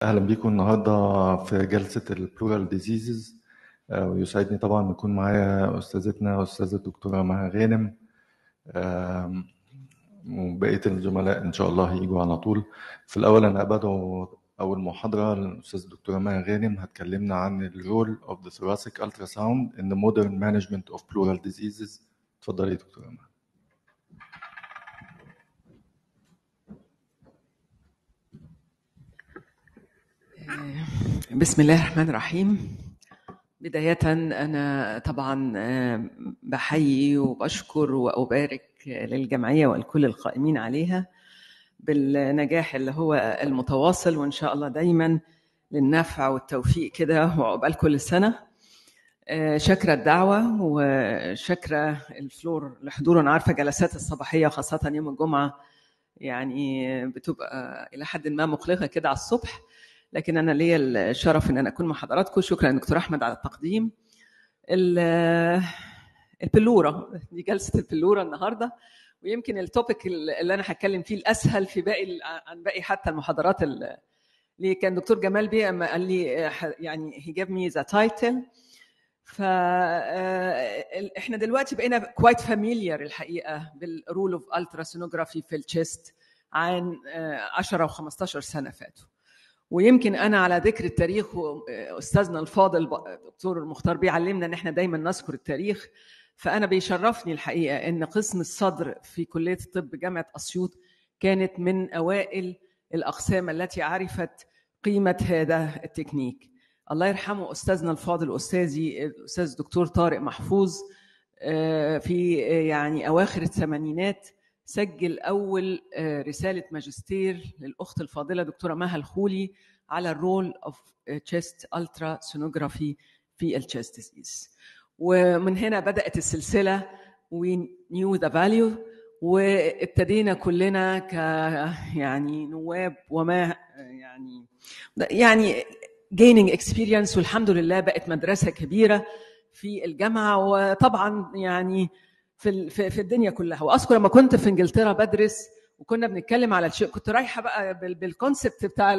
أهلا بيكم النهاردة في جلسة البلورال ديزيزز ويسعدني طبعا يكون معايا أستاذتنا أستاذة الدكتورة مها غانم آم، وبقية الزملاء إن شاء الله هيجوا على طول في الأول أنا بدعو أول محاضرة للأستاذ الدكتورة مها غانم هتكلمنا عن الرول of the thoracic ultrasound in the modern management of pleural diseases اتفضلي يا دكتورة مها بسم الله الرحمن الرحيم بداية أنا طبعا آه، بحيي وبشكر وأبارك للجمعية ولكل القائمين عليها بالنجاح اللي هو المتواصل وإن شاء الله دايما للنفع والتوفيق كده وعقبال كل سنة آه، شاكرة الدعوة وشاكرة الفلور لحضوره أنا عارفة جلسات الصباحية خاصة يوم الجمعة يعني بتبقى إلى حد ما مقلقة كده على الصبح لكن انا ليا الشرف ان انا اكون مع حضراتكم شكرا دكتور احمد على التقديم ال- البلوره دي جلسه البلوره النهارده ويمكن التوبيك اللي انا هتكلم فيه الاسهل في باقي عن باقي حتى المحاضرات ال- اللي كان دكتور جمال بيه اما قال لي آه، يعني he gave me the title ف آه، احنا دلوقتي بقينا كوايت فاميليار الحقيقه بالرول اوف التراسونوجرافي في التشيست عن آه، 10 و15 سنه فاتوا ويمكن انا على ذكر التاريخ و- استاذنا الفاضل ب- دكتور المختار بيعلمنا ان احنا دايما نذكر التاريخ فانا بيشرفني الحقيقه ان قسم الصدر في كليه الطب جامعه اسيوط كانت من اوائل الاقسام التي عرفت قيمه هذا التكنيك الله يرحمه استاذنا الفاضل استاذي الاستاذ الدكتور طارق محفوظ آه، في آه، يعني اواخر الثمانينات سجل اول آه، رساله ماجستير للاخت الفاضله دكتوره مها الخولي على الرول اوف تشيست الترا سونوجرافي في التشيست ديزيز ومن هنا بدات السلسله وي نيو ذا فاليو وابتدينا كلنا ك يعني نواب وما يعني يعني gaining experience والحمد لله بقت مدرسه كبيره في الجامعه وطبعا يعني في ال- في في الدنيا كلها واذكر لما كنت في انجلترا بدرس وكنا بنتكلم على الشيء كنت رايحه بقى بال- بالكونسبت بتاع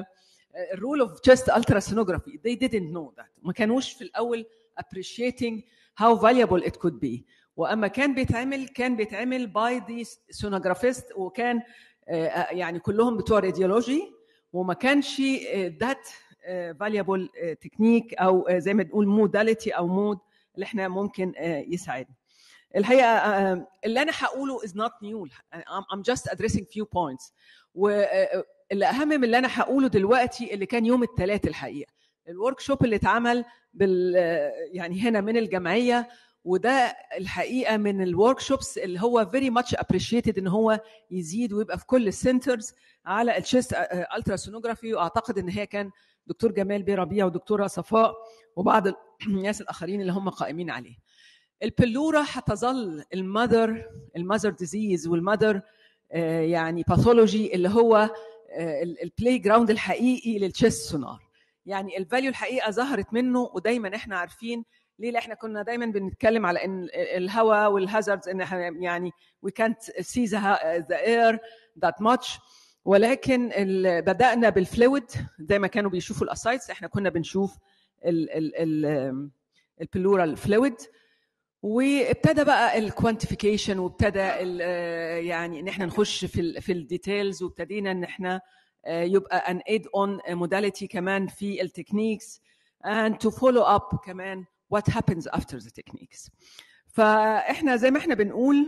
الرول اوف تشيست الترا سونوجرافي they didn't know that ما كانوش في الاول appreciating how valuable it could be واما كان بيتعمل كان بيتعمل باي دي سونوجرافيست وكان آه، يعني كلهم بتوع راديولوجي وما كانش ذات valuable تكنيك او آه، زي ما بنقول موداليتي او مود اللي احنا ممكن آه، يساعدنا الحقيقه آه، اللي انا هقوله is not new I'm- I'm just addressing few points واللي اهم من اللي انا هقوله دلوقتي اللي كان يوم الثلاث الحقيقه الورك شوب اللي اتعمل بال يعني هنا من الجمعيه وده الحقيقه من الورك شوبس اللي هو فيري ماتش ابريشيتد ان هو يزيد ويبقى في كل السنترز على الشيست الترا سونوجرافي واعتقد ان هي كان دكتور جمال بيه ربيع ودكتوره صفاء وبعض الناس الاخرين اللي هم قائمين عليه البلوره هتظل المذر المذر ديزيز والمذر يعني باثولوجي اللي هو البلاي جراوند الحقيقي للتشيست سونار يعني الفاليو الحقيقه ظهرت منه ودايما احنا عارفين ليه لأ احنا كنا دايما بنتكلم على ان الهواء والهازاردز ان احنا يعني we can't see the, the air that much ولكن ال- بدانا بالفلويد زي ما كانوا بيشوفوا الاسايتس احنا كنا بنشوف ال ال ال البلورال فلويد وابتدى بقى الكوانتيفيكيشن وابتدى ال- آه، يعني ان احنا نخش في ال في الديتيلز وابتدينا ان احنا آه، يبقى ان ايد اون موداليتي كمان في التكنيكس and to follow up كمان what happens after the techniques فاحنا زي ما احنا بنقول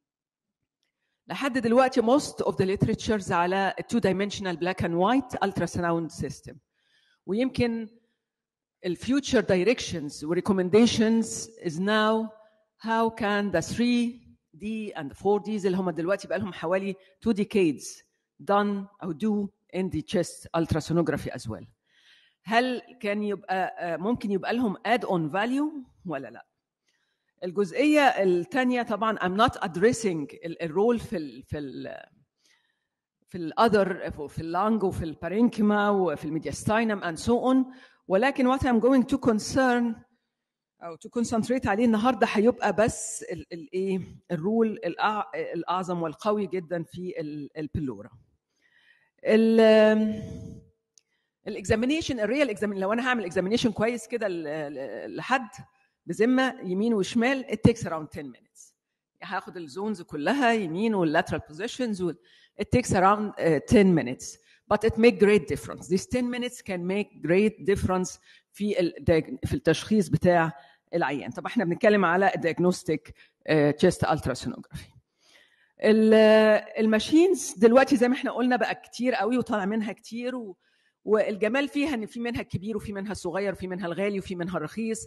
لحد دلوقتي most of the literatures على two dimensional black and white ultrasound system ويمكن الفيوتشر directions و recommendations is now how can the 3D and 4Ds اللي هم دلوقتي بقى لهم حوالي 2 decades done أو do in the chest ultrasonography as well. هل كان يبقى آه، ممكن يبقى لهم add on value ولا لا؟ الجزئية الثانية طبعا I'm not addressing ال- الرول في ال في ال في الاذر في اللانج وفي البارينكيما وفي الميدياستاينم and so on ولكن what I'm going to concern او to concentrate عليه النهارده هيبقى بس الايه الرول الأع- الاعظم والقوي جدا في ال- البلورا. ال- الاكزامينيشن الريال اكزامين لو انا هعمل اكزامينيشن كويس كده ل- ل- لحد بذمه يمين وشمال it takes around 10 minutes هاخد الزونز كلها يمين واللاترال positions وال- it takes around uh, 10 minutes but it make great difference these 10 minutes can make great difference في ال في التشخيص بتاع العيان طب احنا بنتكلم على diagnostic uh, chest ultrasonography ال- الماشينز دلوقتي زي ما احنا قلنا بقى كتير قوي وطالع منها كتير و والجمال فيها ان في منها الكبير وفي منها الصغير وفي منها الغالي وفي منها الرخيص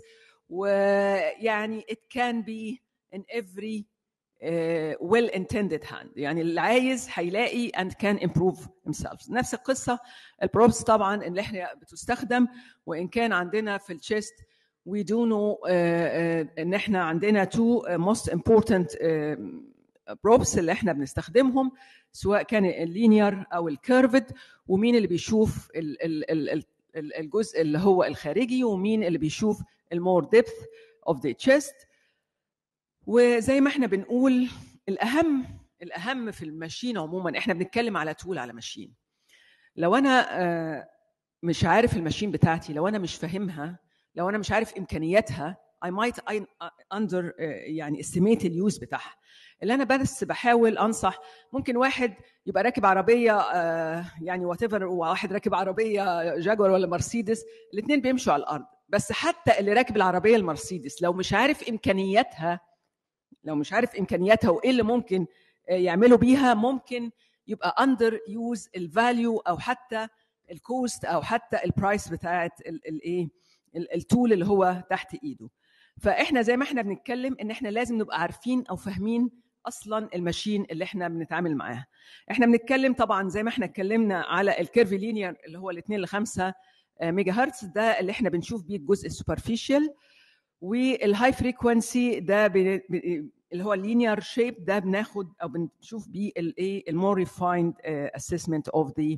ويعني it can be in every uh, well intended hand يعني اللي عايز هيلاقي and can improve himself نفس القصة البروبس طبعا اللي احنا بتستخدم وان كان عندنا في الشيست we do know uh, uh, ان احنا عندنا two uh, most important uh, بروبس اللي احنا بنستخدمهم سواء كان اللينير او الكيرفد ومين اللي بيشوف ال- ال- ال- ال- ال- الجزء اللي هو الخارجي ومين اللي بيشوف المور ديبث اوف ذا تشيست وزي ما احنا بنقول الاهم الاهم في الماشين عموما احنا بنتكلم على تول على ماشين لو انا آه، مش عارف الماشين بتاعتي لو انا مش فاهمها لو انا مش عارف امكانياتها I might under آه، يعني estimate اليوز بتاعها اللي انا بس بحاول انصح ممكن واحد يبقى راكب عربيه آه، يعني وات ايفر وواحد راكب عربيه جاكور ولا مرسيدس الاثنين بيمشوا على الارض بس حتى اللي راكب العربيه المرسيدس لو مش عارف امكانياتها لو مش عارف امكانياتها وايه اللي ممكن آه، يعملوا بيها ممكن يبقى اندر يوز الفاليو او حتى الكوست او حتى البرايس بتاعت الايه التول اللي هو تحت ايده فاحنا زي ما احنا بنتكلم ان احنا لازم نبقى عارفين او فاهمين اصلا الماشين اللي احنا بنتعامل معاها احنا بنتكلم طبعا زي ما احنا اتكلمنا على الكيرفي لينير اللي هو الاثنين ل 5 ميجا هرتز ده اللي احنا بنشوف بيه الجزء السوبرفيشال والهاي فريكونسي ده بن- ب- اللي هو اللينير شيب ده بناخد او بنشوف بيه الايه المور ريفايند اسسمنت اوف ذا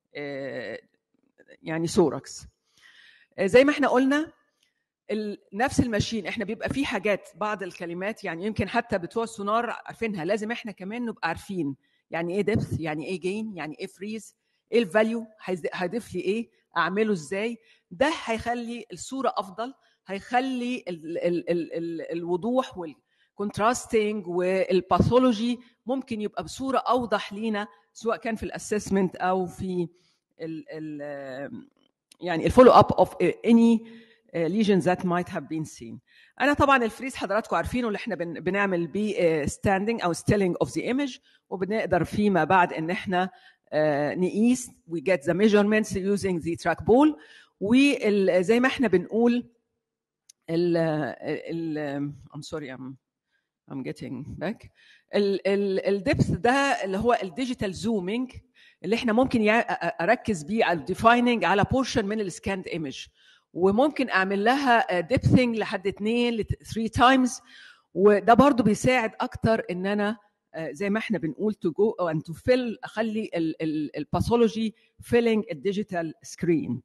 يعني سوركس زي ما احنا قلنا ال- نفس الماشين احنا بيبقى فيه حاجات بعض الكلمات يعني يمكن حتى بتوع السونار عارفينها لازم احنا كمان نبقى عارفين يعني ايه ديبث يعني ايه جين يعني ايه فريز ايه الفاليو هيضيف لي ايه اعمله ازاي ده هيخلي الصوره افضل هيخلي ال ال ال ال الوضوح والكونتراستنج والباثولوجي ممكن يبقى بصوره اوضح لينا سواء كان في الاسسمنت او في ال ال يعني الفولو اب اوف اني lesions that might have been seen. انا طبعا الفريز حضراتكم عارفينه اللي احنا بن- بنعمل بيه ستاندنج او ستيلينج اوف ذا ايمج وبنقدر فيما بعد ان احنا آه، نقيس we get the measurements using the trackball وزي ما احنا بنقول ال ال I'm sorry I'm I'm getting back ال ال الدبث ده اللي هو الديجيتال زومينج اللي احنا ممكن يع- أ- اركز بيه على الديفايننج على بورشن من السكاند ايمج وممكن اعمل لها ديبثنج لحد اثنين ل 3 تايمز وده برضو بيساعد اكتر ان انا آه، زي ما احنا بنقول تو جو ان تو فيل اخلي الباثولوجي فيلينج الديجيتال سكرين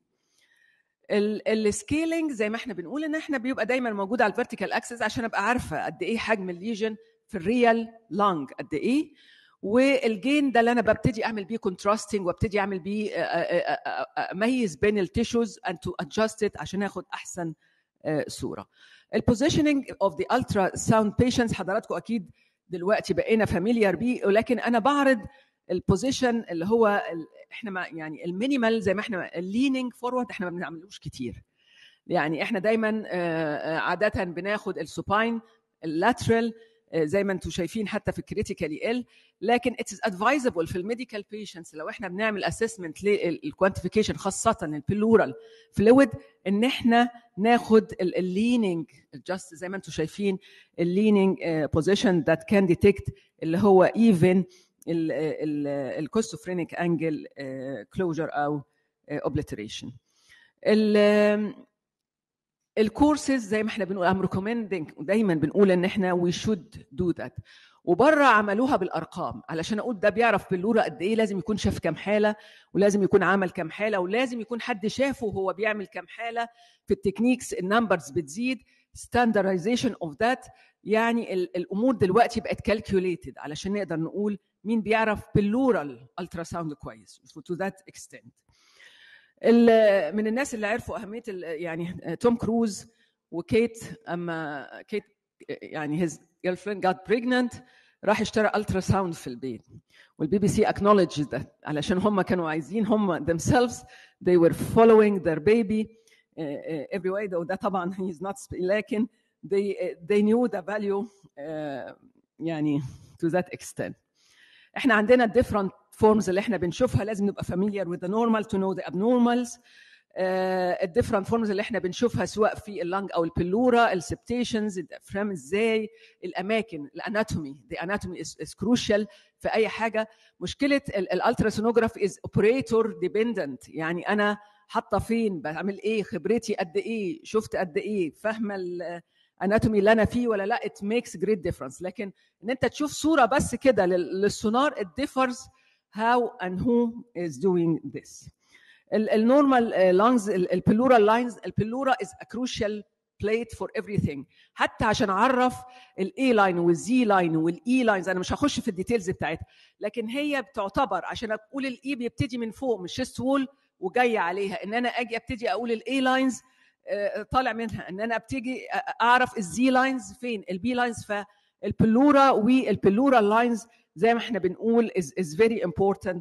السكيلينج زي ما احنا بنقول ان احنا بيبقى دايما موجود على الفيرتيكال اكسس عشان ابقى عارفه قد ايه حجم الليجن في الريال لانج قد ايه والجين ده اللي انا ببتدي اعمل بيه كونتراستنج وابتدي اعمل بيه آه، آه، آه، آه، اميز بين التيشوز اند تو ادجست ات عشان اخد احسن آه، صوره البوزيشننج اوف ذا الترا ساوند بيشنتس حضراتكم اكيد دلوقتي بقينا فاميليار بيه ولكن انا بعرض البوزيشن اللي هو ال- احنا ما يعني المينيمال زي ما احنا الليننج فورورد احنا ما بنعملوش كتير يعني احنا دايما آه، آه، عاده بناخد السوباين اللاترال زي ما انتم شايفين حتى في الكريتيكالي ال لكن اتس ادفايزبل في الميديكال بيشنتس لو احنا بنعمل اسسمنت للكوانتيفيكيشن خاصه البلورال فلويد ان احنا ناخد الليننج جاست زي ما انتم شايفين الليننج بوزيشن ذات كان ديتكت اللي هو ايفن الكوستوفرينيك انجل كلوجر او اوبليتريشن الكورسز زي ما احنا بنقول ام ريكومندنج دايما بنقول ان احنا وي شود دو ذات وبره عملوها بالارقام علشان اقول ده بيعرف بلوره قد ايه لازم يكون شاف كام حاله ولازم يكون عمل كام حاله ولازم يكون حد شافه وهو بيعمل كام حاله في التكنيكس النمبرز بتزيد ستاندردايزيشن اوف ذات يعني ال- الامور دلوقتي بقت كالكوليتد علشان نقدر نقول مين بيعرف باللورال الترا ساوند كويس to that extent ال- من الناس اللي عرفوا اهميه ال- يعني توم كروز وكيت اما كيت يعني his girlfriend got pregnant راح اشترى الترا ساوند في البيت والبي بي سي acknowledged that علشان هم كانوا عايزين هم themselves they were following their baby uh, uh, every way though ده طبعا he's not sp- لكن they uh, they knew the value uh, يعني to that extent احنا عندنا different forms اللي احنا بنشوفها لازم نبقى familiar with the normal to know the abnormals الديفرنت فورمز اللي احنا بنشوفها سواء في اللنج او البلورا السبتيشنز الديافرام ازاي الاماكن الاناتومي the anatomy is, is crucial في اي حاجه مشكله الالتراسونوجراف از اوبريتور ديبندنت يعني انا حاطه فين بعمل ايه خبرتي قد ايه شفت قد ايه فاهمه الاناتومي اللي انا فيه ولا لا ات ميكس جريت ديفرنس لكن ان انت تشوف صوره بس كده لل- للسونار it differs how and who is doing this النورمال لانجز البلورال لاينز البلورا is a crucial plate for everything حتى عشان اعرف الاي لاين والزي لاين والاي لاينز انا مش هخش في الديتيلز بتاعتها لكن هي بتعتبر عشان اقول الاي بيبتدي من فوق من الشيست وول وجاي عليها ان انا اجي ابتدي اقول الاي لاينز طالع منها ان انا ابتدي اعرف الزي لاينز فين البي لاينز فالبلورا والبلورا لاينز زي ما احنا بنقول is, is very important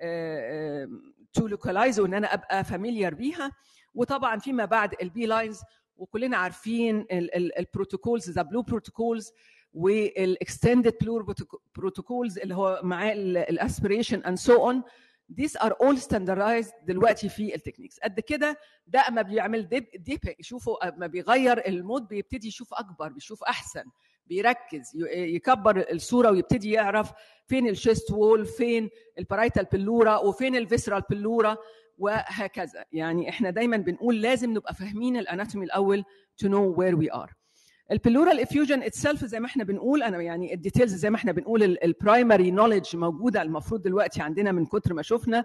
تو لوكالايز وان انا ابقى فاميليار بيها وطبعا فيما بعد البي لاينز وكلنا عارفين البروتوكولز ذا بلو بروتوكولز والاكستندد بلور بروتوكولز اللي هو معاه الاسبريشن اند سو اون these are all standardized دلوقتي في التكنيكس قد كده ده اما بيعمل ديب ديب يشوفوا اما بيغير المود بيبتدي يشوف اكبر بيشوف احسن بيركز ي- يكبر الصوره ويبتدي يعرف فين الشيست وول فين البرايتال بلورا وفين الفيسرال بلورا وهكذا يعني احنا دايما بنقول لازم نبقى فاهمين الاناتومي الاول to know where we are البلورال افيوجن اتسلف زي ما احنا بنقول انا يعني الديتيلز زي ما احنا بنقول البرايمري نوليدج موجوده المفروض دلوقتي عندنا من كتر ما شفنا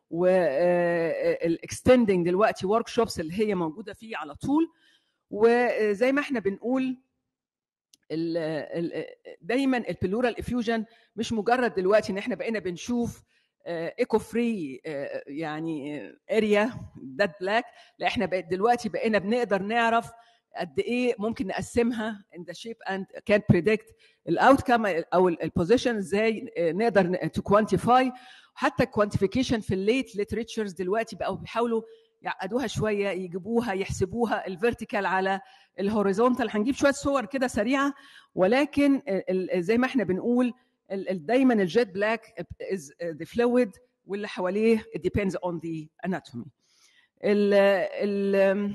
والاكستندنج دلوقتي ورك شوبس اللي هي موجوده فيه على طول وزي ما احنا بنقول ال ال دايما البلورال افيوجن مش مجرد دلوقتي ان احنا بقينا بنشوف ايكو فري يعني اريا دات بلاك لا احنا بقى دلوقتي بقينا بنقدر نعرف قد ايه ممكن نقسمها in the shape and can predict الاوتكم او البوزيشن ازاي نقدر تو كوانتيفاي حتى الكوانتيفيكيشن في الليت ليتريتشرز دلوقتي بقوا بيحاولوا يعقدوها شويه يجيبوها يحسبوها الفيرتيكال على الهوريزونتال هنجيب شويه صور كده سريعه ولكن زي ما احنا بنقول دايما الجيت بلاك از ذا فلويد واللي حواليه it depends on the anatomy ال ال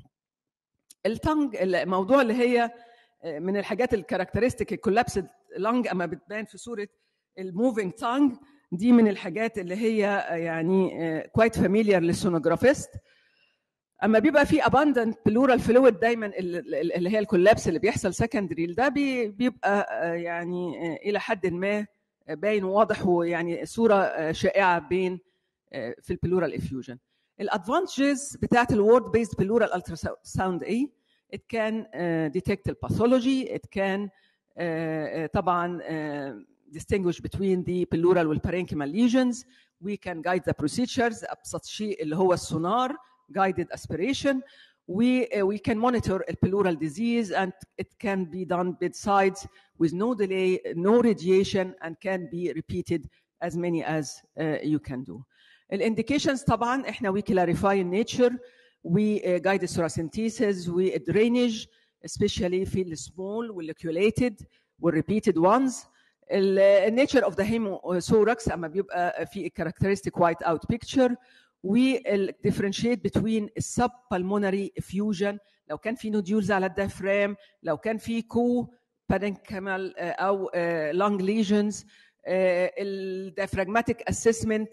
التنج الموضوع اللي هي من الحاجات الكاركترستيك الكولابس لانج اما بتبان في صوره الموفينج تانج دي من الحاجات اللي هي يعني كويت فاميليار للسونوجرافيست اما بيبقى في اباندنت بلورال فلويد دايما اللي هي الكولابس اللي بيحصل سكندري ده بيبقى يعني الى حد ما باين واضح ويعني صوره شائعه بين في البلورال افيوجن الادفانتجز بتاعت الورد بيست بلورال الترا ساوند ايه it can uh, detect the pathology it can uh, طبعا uh, distinguish between the pleural والparenchymal lesions we can guide the procedures ابسط شيء اللي هو السونار guided aspiration we uh, we can monitor a pleural disease and it can be done bedsides with no delay no radiation and can be repeated as many as uh, you can do الانديكيشنز طبعا احنا we clarify in nature we uh, guide the thoracentesis we drainage especially في السمول والليكيوليتد والrepeated ones النيتشر اوف ذا هيموثوركس اما بيبقى في characteristic white out picture والديفرنشيت بين السب بالمونري افيوجن لو كان في نوديولز على الديافرام لو كان في كو بارنكمال او لونج ليجنز الديافراجماتيك اسسمنت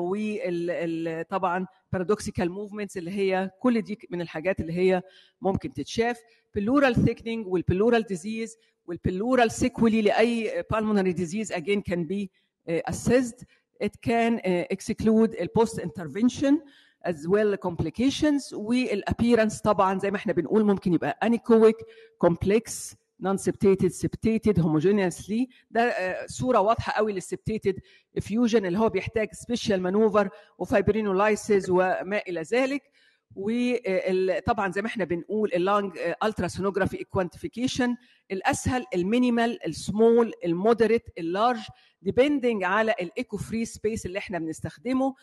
وطبعا بارادوكسيكال موفمنتس اللي هي كل دي من الحاجات اللي هي ممكن تتشاف بلورال ثيكنينج والبلورال ديزيز والبلورال سيكولي لاي pulmonary disease again can be uh, assessed it can uh, exclude البوست intervention as well complications والappearance طبعا زي ما احنا بنقول ممكن يبقى anechoic complex non septated septated homogeneously ده آه، صوره واضحه قوي للسبتيتد افيوجن اللي هو بيحتاج سبيشال مانوفر وفايبرينولايسيس وما الى ذلك وطبعا زي ما احنا بنقول اللانج الترا سونوجرافي كوانتيفيكيشن الاسهل المينيمال السمول المودريت اللارج ديبندنج على الايكو فري سبيس اللي احنا بنستخدمه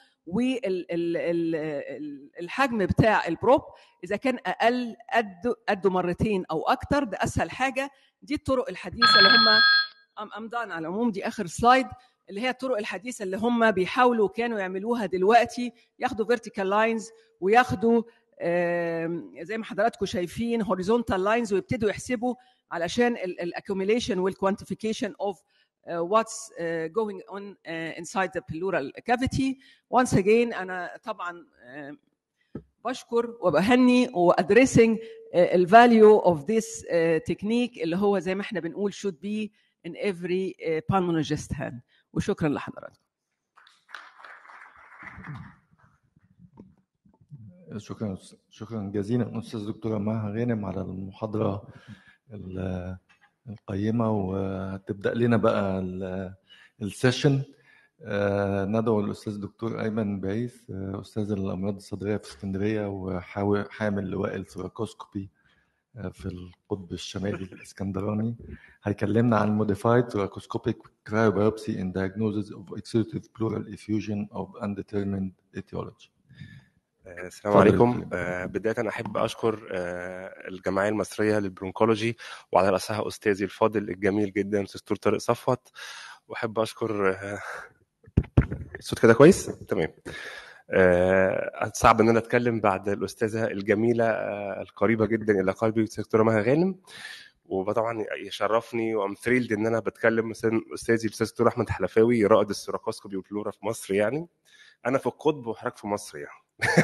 والحجم بتاع البروب اذا كان اقل قده قده مرتين او اكتر ده اسهل حاجه دي الطرق الحديثه اللي هم ام ام دان على العموم دي اخر سلايد اللي هي الطرق الحديثه اللي هم بيحاولوا كانوا يعملوها دلوقتي ياخدوا فيرتيكال لاينز وياخدوا آم، زي ما حضراتكم شايفين هوريزونتال لاينز ويبتدوا يحسبوا علشان الاكيوميليشن والكوانتيفيكيشن اوف what's uh, going on uh, inside the pleural cavity once again انا طبعا آه، بشكر وبهني وادريسنج الفاليو اوف ذيس تكنيك اللي هو زي ما احنا بنقول should be in every uh, pulmonologist hand وشكرا لحضراتكم شكرا شكرا جزيلا استاذ دكتوره مها غانم على المحاضره ال- القيمه وهتبدا لنا بقى ال- السيشن آه، ندعو الاستاذ دكتور ايمن بعيث آه، استاذ الامراض الصدريه في اسكندريه وحامل لواء الثوراكوسكوبي آه، في القطب الشمالي الاسكندراني هيكلمنا عن modified thoracoscopic cryobiopsy in diagnosis of exudative pleural effusion of undetermined etiology. آه، السلام اتفضل عليكم دكتور. آه، بداية أنا أحب أشكر آه، الجمعية المصرية للبرونكولوجي وعلى رأسها أستاذي الفاضل الجميل جدا الدكتور طارق صفوت وأحب أشكر آه، الصوت كده كويس؟ تمام آه، صعب إن أنا أتكلم بعد الأستاذة الجميلة آه، القريبة جدا إلى قلبي الدكتورة مها غانم وطبعا يشرفني وام ثريلد ان انا بتكلم مثلا استاذي الاستاذ دكتور احمد حلفاوي رائد السيراكوسكوبي والبلورا في مصر يعني انا في القطب وحضرتك في مصر يعني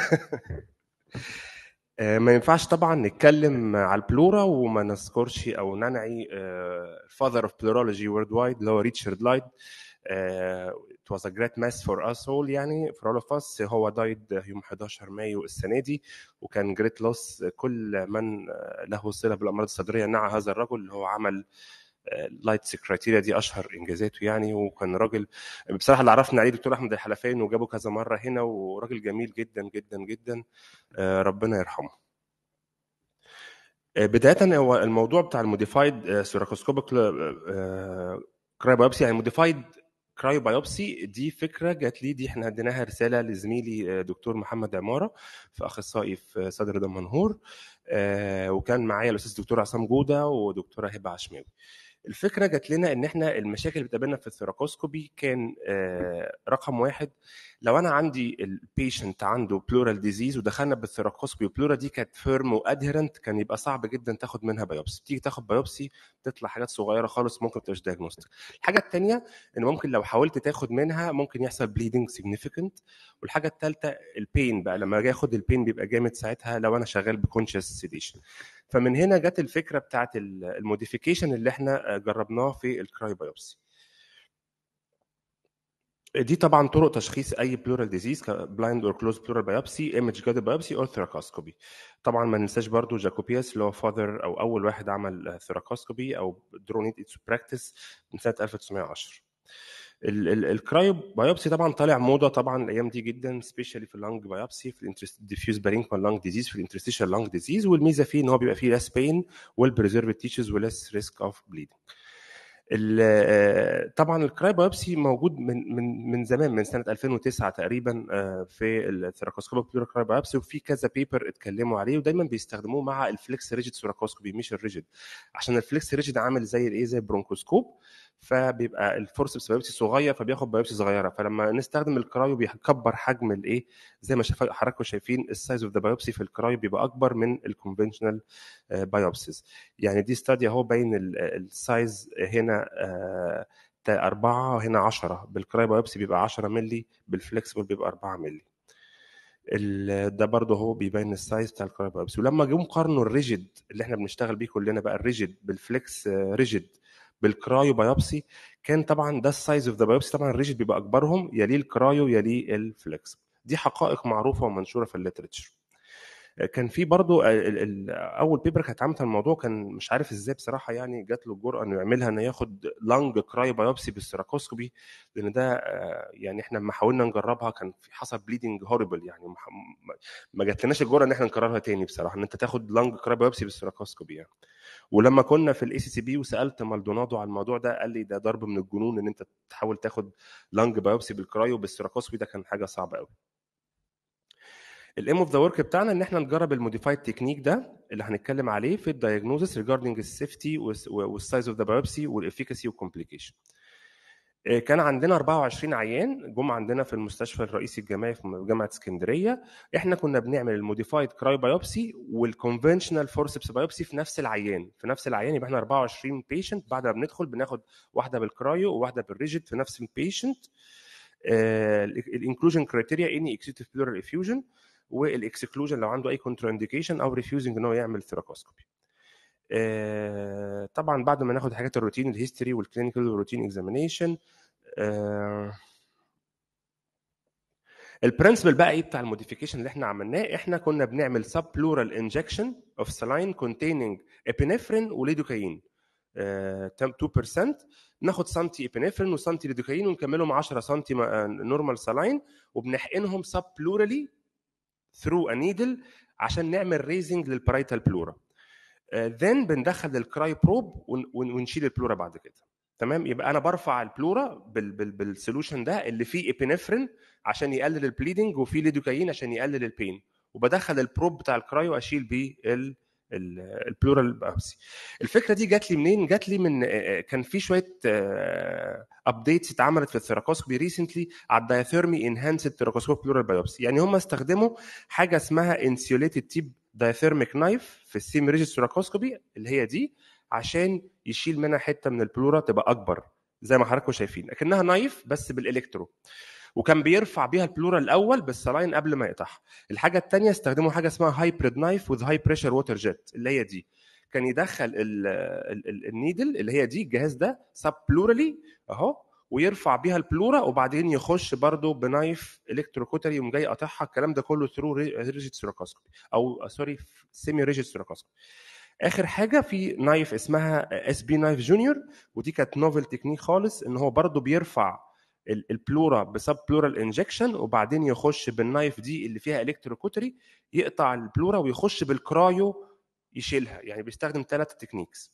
آه، ما ينفعش طبعا نتكلم على البلورا وما نذكرش او ننعي فاذر اوف بلورولوجي وورلد وايد اللي هو ريتشارد لايد it was a great mess for us all يعني for all of us هو died يوم 11 مايو السنه دي وكان great loss كل من آه، له صله بالامراض الصدريه نعى هذا الرجل اللي هو عمل لايتس كرايتيريا دي اشهر انجازاته يعني وكان راجل بصراحه اللي عرفنا عليه دكتور احمد الحلفاني وجابه كذا مره هنا وراجل جميل جدا جدا جدا آه، ربنا يرحمه آه، بدايه هو الموضوع بتاع الموديفايد سيراكوسكوبيك كرايوبايوبسي يعني موديفايد كرايوبايوبسي دي فكره جات لي دي احنا اديناها رساله لزميلي آه، دكتور محمد عماره في اخصائي في صدر دمنهور آه، وكان معايا الاستاذ دكتور عصام جوده ودكتوره هبه عشماوي الفكره جات لنا ان احنا المشاكل اللي بتقابلنا في الثيراكوسكوبي كان آه، رقم واحد لو انا عندي البيشنت عنده بلورال ديزيز ودخلنا بالثيراكوسكوبي والبلورا دي كانت فيرم وادهرنت كان يبقى صعب جدا تاخد منها بايوبسي تيجي تاخد بايوبسي تطلع حاجات صغيره خالص ممكن تبقاش دايجنوستيك الحاجه الثانيه ان ممكن لو حاولت تاخد منها ممكن يحصل بليدنج سيجنيفيكانت والحاجه الثالثه البين بقى لما اجي اخد البين بيبقى جامد ساعتها لو انا شغال بكونشس سيديشن فمن هنا جت الفكره بتاعت الموديفيكيشن اللي احنا جربناه في الكرايوبايوبسي دي طبعا طرق تشخيص اي بلورال ديزيز بلايند اور كلوز بلورال بايوبسي ايمج جاد بايوبسي او ثيراكوسكوبي طبعا ما ننساش برضو جاكوبياس اللي هو فاذر او اول واحد عمل ثيراكوسكوبي او درونيت اتس براكتس من سنه 1910 الكرايو بايوبسي طبعا طالع موضه طبعا الايام دي جدا سبيشالي في اللانج بايوبسي في الديفيوز بارينكمان لانج ديزيز في الانترستيشال لانج ديزيز والميزه فيه ان هو بيبقى فيه ليس بين ويل بريزيرفد تيشوز وليس ريسك اوف بليدنج ال- طبعا الكراي بايوبسي موجود من من من زمان من سنه 2009 تقريبا آه، في الثيراكوسكوبيك بلورال كراي بايوبسي وفي كذا بيبر اتكلموا عليه ودايما بيستخدموه مع الفليكس ريجيد ثيراكوسكوبي مش الريجيد عشان الفليكس ريجيد عامل زي الايه زي البرونكوسكوب فبيبقى الفورسبس بايوبسي صغير فبياخد بايوبسي صغيره فلما نستخدم الكرايو بيكبر حجم الايه زي ما شايف حضراتكم شايفين السايز اوف ذا بايوبسي في الكرايو بيبقى اكبر من الكونفنشنال بايوبسيز يعني دي ستادي اهو باين ال- السايز هنا آه، تا- أربعة هنا 10 بالكراي بايوبسي بيبقى 10 مللي بالفليكسبل بيبقى 4 مللي ال- ده برضه هو بيبين السايز بتاع الكراي بايوبسي ولما جم قارنوا الريجيد اللي احنا بنشتغل بيه كلنا بقى الريجيد بالفليكس آه، ريجيد بالكرايو بايوبسي كان طبعا ده السايز اوف ذا بايوبسي طبعا الريجيد بيبقى اكبرهم يليه الكرايو يليه الفليكس دي حقائق معروفه ومنشوره في الليترتشر كان في برضو ال- ال- اول بيبر كانت عملت الموضوع كان مش عارف ازاي بصراحه يعني جات له الجرأه انه يعملها انه ياخد لانج كراي بايوبسي بالسيراكوسكوبي لان ده آه، يعني احنا لما حاولنا نجربها كان في حصل بليدنج هوريبل يعني ما- ما- ما جاتلناش الجرأه ان احنا نكررها تاني بصراحه ان انت تاخد لانج كراي بايوبسي بالسيراكوسكوبي يعني ولما كنا في الاي سي سي بي وسالت مالدونادو على الموضوع ده قال لي ده ضرب من الجنون ان انت تحاول تاخد لانج بايوبسي بالكرايو بالسيراكوسكوبي ده كان حاجه صعبه قوي الايم اوف ذا ورك بتاعنا ان احنا نجرب الموديفايد تكنيك ده اللي هنتكلم عليه في الدايجنوزس ريجاردنج السيفتي والسايز اوف ذا بايوبسي والافيكاسي والكومبليكيشن كان عندنا 24 عيان جم عندنا في المستشفى الرئيسي الجامعي في جامعه اسكندريه احنا كنا بنعمل الموديفايد كراي بايوبسي والكونفنشنال فورسبس بايوبسي في نفس العيان في نفس العيان يبقى احنا 24 بيشنت بعد ما بندخل بناخد واحده بالكرايو وواحده بالريجيد في نفس البيشنت الانكلوجن كرايتيريا اني اكسيتيف بلورال افيوجن والاكسكلوجن لو عنده اي كونترا انديكيشن او ريفيوزنج ان هو يعمل ثيراكوسكوبي آه، طبعا بعد ما ناخد حاجات الروتين الهيستوري والكلينيكال روتين اكزامينيشن البرنسبل بقى ايه بتاع الموديفيكيشن اللي احنا عملناه احنا كنا بنعمل سب بلورال انجكشن اوف سلاين كونتيننج ابينفرين وليدوكاين آه، 2% ناخد سنتي ابينفرين وسنتي ليدوكاين ونكملهم 10 سنتي نورمال سلاين وبنحقنهم سب بلورالي ثرو ا نيدل عشان نعمل ريزنج للبرايتال بلورا ذن بندخل الكراي بروب ونشيل البلورا بعد كده تمام يبقى انا برفع البلورا بال بال بالسولوشن ده اللي فيه ابينفرين عشان يقلل البليدنج وفيه ليدوكاين عشان يقلل البين وبدخل البروب بتاع الكرايو اشيل بيه ال البلورال باوسي الفكره دي جات لي منين جات لي من كان في شويه ابديتس اتعملت في الثيراكوسكوبي ريسنتلي على الدايثيرمي انهانسد ثيراكوسكوب بلورال بايوبسي يعني هم استخدموا حاجه اسمها انسيوليتد تيب دايثيرميك نايف في السيم ريجيس ثيراكوسكوبي اللي هي دي عشان يشيل منها حته من البلورا تبقى اكبر زي ما حضراتكم شايفين اكنها نايف بس بالالكترو وكان بيرفع بيها البلورا الاول بالسلاين قبل ما يقطعها الحاجه الثانيه استخدموا حاجه اسمها هايبريد نايف وذ هاي بريشر ووتر جيت اللي هي دي كان يدخل ال ال ال النيدل اللي هي دي الجهاز ده سب بلورالي اهو ويرفع بيها البلورا وبعدين يخش برضه بنايف الكتروكوتري يقوم جاي قاطعها الكلام ده كله ثرو ريجيت سيروكوسكوبي او سوري سيمي ريجيت سيروكوسكوبي اخر حاجه في نايف اسمها اس بي نايف جونيور ودي كانت نوفل تكنيك خالص ان هو برضه بيرفع البلورا بسب بلورال انجكشن وبعدين يخش بالنايف دي اللي فيها الكتروكوتري يقطع البلورا ويخش بالكرايو يشيلها يعني بيستخدم ثلاث تكنيكس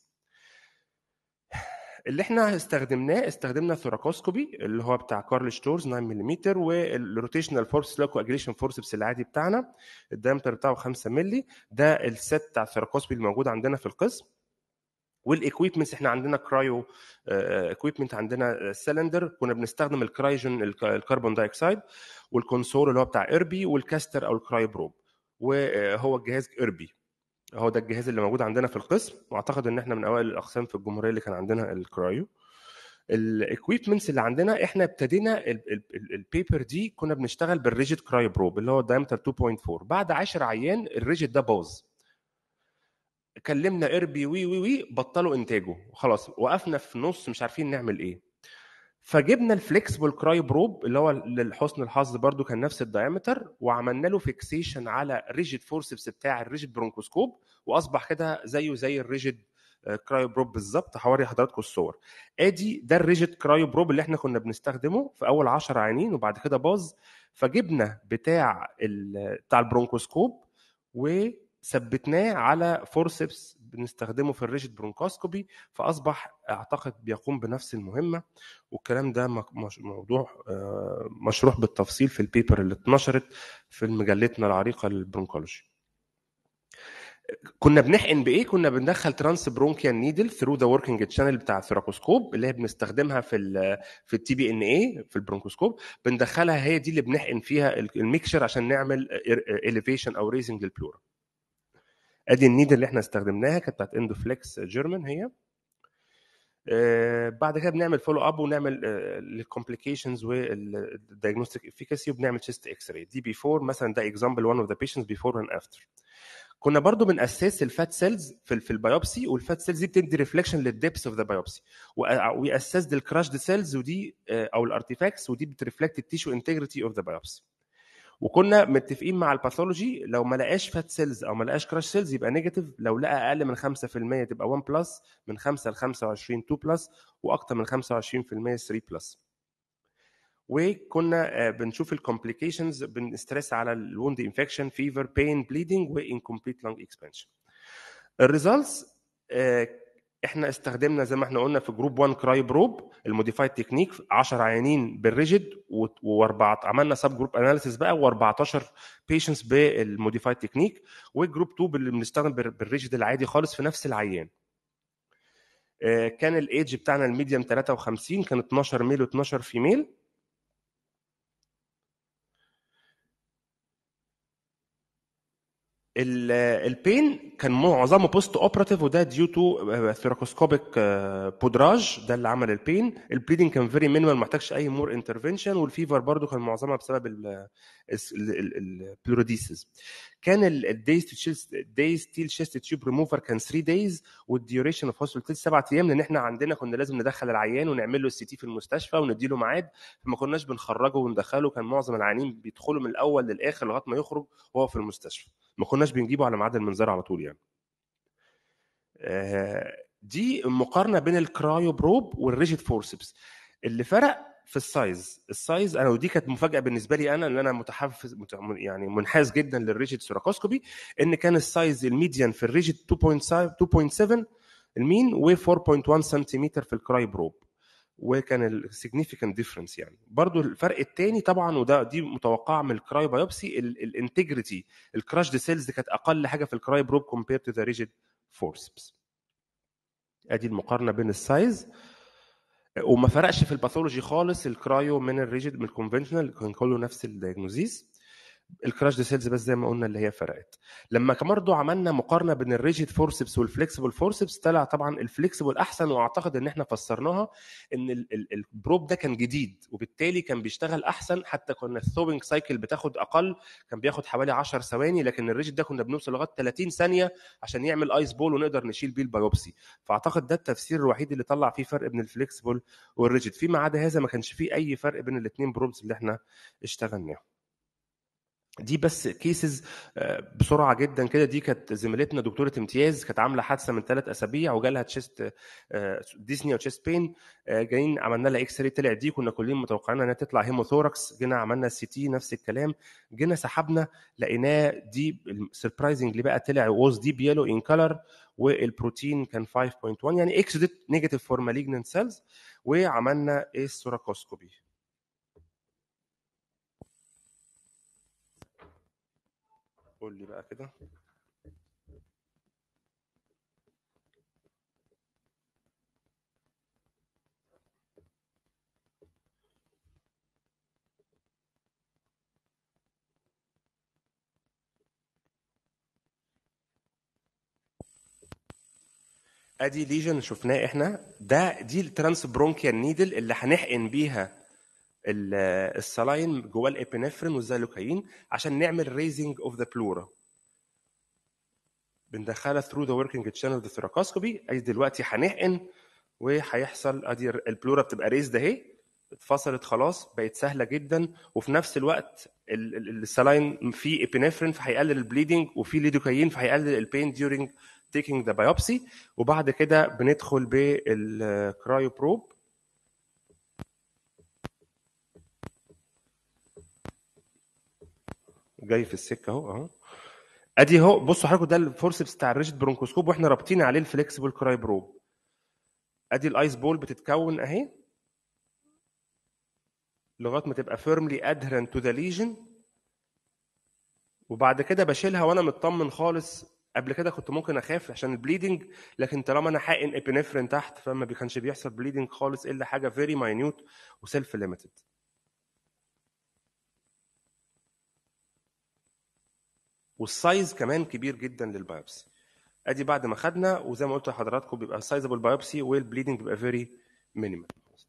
اللي احنا استخدمناه استخدمنا ثوراكوسكوبي اللي هو بتاع كارل شتورز 9 ملم والروتيشنال فورس لوكو اجريشن فورسبس العادي بتاعنا الدايمتر بتاعه 5 مللي ده الست بتاع الثوراكوسكوبي الموجود عندنا في القسم والاكويبمنتس احنا عندنا كرايو اكويبمنت عندنا سلندر كنا بنستخدم الكرايجن الكربون دايوكسيد والكونسول اللي هو بتاع ايربي والكاستر او الكراي بروب وهو الجهاز ايربي هو ده الجهاز اللي موجود عندنا في القسم واعتقد ان احنا من اوائل الاقسام في الجمهوريه اللي كان عندنا الكرايو الاكويبمنتس اللي عندنا احنا ابتدينا البيبر دي كنا بنشتغل بالريجيد كراي بروب اللي هو الدايمتر 2.4 بعد 10 عيان الريجيد ده باظ كلمنا اربي وي وي وي بطلوا انتاجه خلاص وقفنا في نص مش عارفين نعمل ايه فجبنا الفليكسبل كراي بروب اللي هو لحسن الحظ برضو كان نفس الدايمتر وعملنا له فيكسيشن على ريجيد فورسبس بتاع الريجيد برونكوسكوب واصبح كده زيه زي الريجيد كرايو بروب بالظبط هوري حضراتكم الصور ادي ده الريجيد كرايو بروب اللي احنا كنا بنستخدمه في اول 10 عينين وبعد كده باظ فجبنا بتاع بتاع البرونكوسكوب وثبتناه على فورسبس بنستخدمه في الريجيد برونكوسكوبي فاصبح اعتقد بيقوم بنفس المهمه والكلام ده موضوع مشروح بالتفصيل في البيبر اللي اتنشرت في مجلتنا العريقه للبرونكولوجي كنا بنحقن بايه؟ كنا بندخل ترانس برونكيال نيدل ثرو ذا وركينج تشانل بتاع الثراكوسكوب اللي هي بنستخدمها في ال في التي بي ان اي في البرونكوسكوب بندخلها هي دي اللي بنحقن فيها الميكشر عشان نعمل اليفيشن او ريزنج للبلورا. ادي النيدل اللي احنا استخدمناها كانت بتاعت اندوفليكس جيرمان هي. بعد كده بنعمل فولو اب ونعمل الكومبليكيشنز والدايجنوستيك افيكاسي وبنعمل تشيست اكس راي دي بيفور مثلا ده اكزامبل وان اوف ذا بيشنتس بيفور اند افتر كنا برضو بنأسس الفات سيلز في في البيوبسي والفات سيلز دي بتدي ريفليكشن للديبس اوف ذا بايوبسي واسس الكراشد سيلز ودي او الارتيفاكتس ودي بترفلكت التيشو انتجريتي اوف ذا بايوبسي وكنا متفقين مع الباثولوجي لو ما لقاش فات سيلز او ما لقاش كراش سيلز يبقى نيجاتيف لو لقى اقل من 5% تبقى 1 بلس من 5 ل 25 2 بلس واكتر من 25% 3 بلس وكنا بنشوف الكومبليكيشنز بنستريس على الوند انفكشن فيفر بين بليدنج وانكمبليت لانج اكسبانشن الريزلتس احنا استخدمنا زي ما احنا قلنا في جروب 1 كراي بروب الموديفايد تكنيك 10 عيانين بالريجيد واربعه عملنا سب جروب اناليسيس بقى و14 بيشنتس بالموديفايد تكنيك والجروب 2 اللي بنستخدم بالريجيد العادي خالص في نفس العيان كان الايدج بتاعنا الميديم 53 كان 12 ميل و12 فيميل البين كان معظمه بوست اوبراتيف وده ديو تو ثيراكوسكوبيك بودراج ده اللي عمل البين البليدنج كان فيري مينيمال ما محتاجش اي مور انترفنشن والفيفر برضو كان معظمها بسبب البلوروديسيس كان الدايز دايز تيل شيست تيوب ريموفر كان 3 دايز والديوريشن اوف هوسبيتال 7 ايام لان احنا عندنا كنا لازم ندخل العيان ونعمل له السي تي في المستشفى ونديله ميعاد فما كناش بنخرجه وندخله كان معظم العيانين بيدخلوا من الاول للاخر لغايه ما يخرج وهو في المستشفى ما كناش بنجيبه على ميعاد المنظار على طول يعني دي مقارنه بين الكرايو بروب والريجيد فورسبس اللي فرق في السايز السايز انا ودي كانت مفاجاه بالنسبه لي انا ان انا متحفز يعني منحاز جدا للريجيد سوراكوسكوبي ان كان السايز الميديان في الريجيد 2.7 المين و 4.1 سنتيمتر في الكراي بروب وكان السيجنيفيكانت ديفرنس يعني برضو الفرق الثاني طبعا وده دي متوقعه من الكراي بايوبسي الانتجريتي الكراش دي سيلز كانت اقل حاجه في الكراي بروب كومبير تو ذا ريجيد فورسبس ادي المقارنه بين السايز وما فرقش في الباثولوجي خالص الكرايو من الريجيد من الكونفنشنال كان كله نفس الدياجنوزيز الكراش دي سيلز بس زي ما قلنا اللي هي فرقت لما كمان برضه عملنا مقارنه بين الريجيد فورسبس والفليكسبل فورسبس طلع طبعا الفليكسبل احسن واعتقد ان احنا فسرناها ان البروب ده كان جديد وبالتالي كان بيشتغل احسن حتى كنا الثوبنج سايكل بتاخد اقل كان بياخد حوالي 10 ثواني لكن الريجيد ده كنا بنوصل لغايه 30 ثانيه عشان يعمل ايس بول ونقدر نشيل بيه البيوبسي فاعتقد ده التفسير الوحيد اللي طلع فيه فرق بين الفليكسبل والريجيد فيما عدا هذا ما كانش فيه اي فرق بين الاثنين بروبز اللي احنا اشتغلناهم دي بس كيسز بسرعه جدا كده دي كانت زميلتنا دكتوره امتياز كانت عامله حادثه من ثلاث اسابيع وجالها تشيست ديسني او تشيست بين جايين عملنا لها اكس راي طلع دي كنا كلنا متوقعين انها تطلع هيموثوركس جينا عملنا السي تي نفس الكلام جينا سحبنا لقيناه دي سربرايزنجلي بقى طلع ووز ديب يلو ان كلر والبروتين كان 5.1 يعني اكسدت نيجاتيف فور مالجننت سيلز وعملنا السوراكوسكوبي قول لي بقى كده ادي ليجن شفناه احنا ده دي الترانس برونكيال نيدل اللي هنحقن بيها السلاين جواه الابنفرين والزالوكاين عشان نعمل ريزنج اوف ذا بلورا بندخلها ثرو ذا وركينج تشانل ذا ثراكوسكوبي ادي دلوقتي هنحقن وهيحصل ادي البلورا بتبقى ريزد اهي اتفصلت خلاص بقت سهله جدا وفي نفس الوقت السلاين فيه ابنفرين فهيقلل البليدنج وفي ليدوكاين فهيقلل البين ديورنج تيكينج ذا بايوبسي وبعد كده بندخل بالكرايو بروب جاي في السكه اهو اهو ادي اهو بصوا حضراتكم ده الفورسبس بتاع الريجيد برونكوسكوب واحنا رابطين عليه الفليكسبل كراي بروب ادي الايس بول بتتكون اهي لغايه ما تبقى فيرملي ادهرنت تو ذا ليجن وبعد كده بشيلها وانا مطمن خالص قبل كده كنت ممكن اخاف عشان البليدنج لكن طالما انا حاقن ابنفرين تحت فما كانش بيحصل بليدنج خالص الا حاجه فيري ماينيوت وسيلف ليميتد والسايز كمان كبير جدا للبايوبسي ادي بعد ما خدنا وزي ما قلت لحضراتكم بيبقى سايزبل بايوبسي والبليدنج بيبقى فيري مينيمال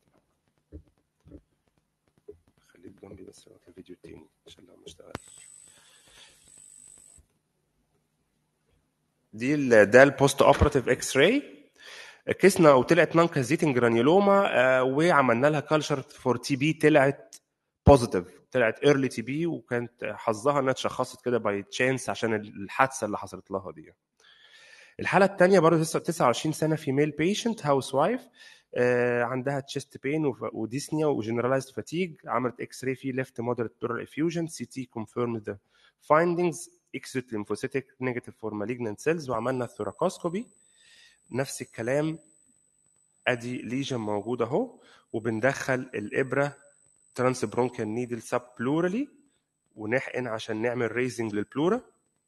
خليك جنبي بس وقت الفيديو التاني عشان لو ما اشتغلش دي ال ده البوست اوبراتيف اكس راي كيسنا وطلعت نون كازيتنج جرانيولوما وعملنا لها كالشر فور تي بي طلعت بوزيتيف طلعت ايرلي تي بي وكانت حظها انها اتشخصت كده باي تشانس عشان الحادثه اللي حصلت لها دي الحاله الثانيه برضه 29 سنه فيميل بيشنت هاوس وايف عندها تشيست بين وديسنيا وجنرالايزد فاتيج عملت اكس راي في ليفت مودريت بلورال افيوجن سي تي كونفيرم ذا فايندنجز اكسيت ليمفوسيتك نيجاتيف فور مالجنانت سيلز وعملنا الثوراكوسكوبي نفس الكلام ادي ليجن موجود اهو وبندخل الابره ترانس برونكيال نيدل سب بلورالي ونحقن عشان نعمل ريزنج للبلورا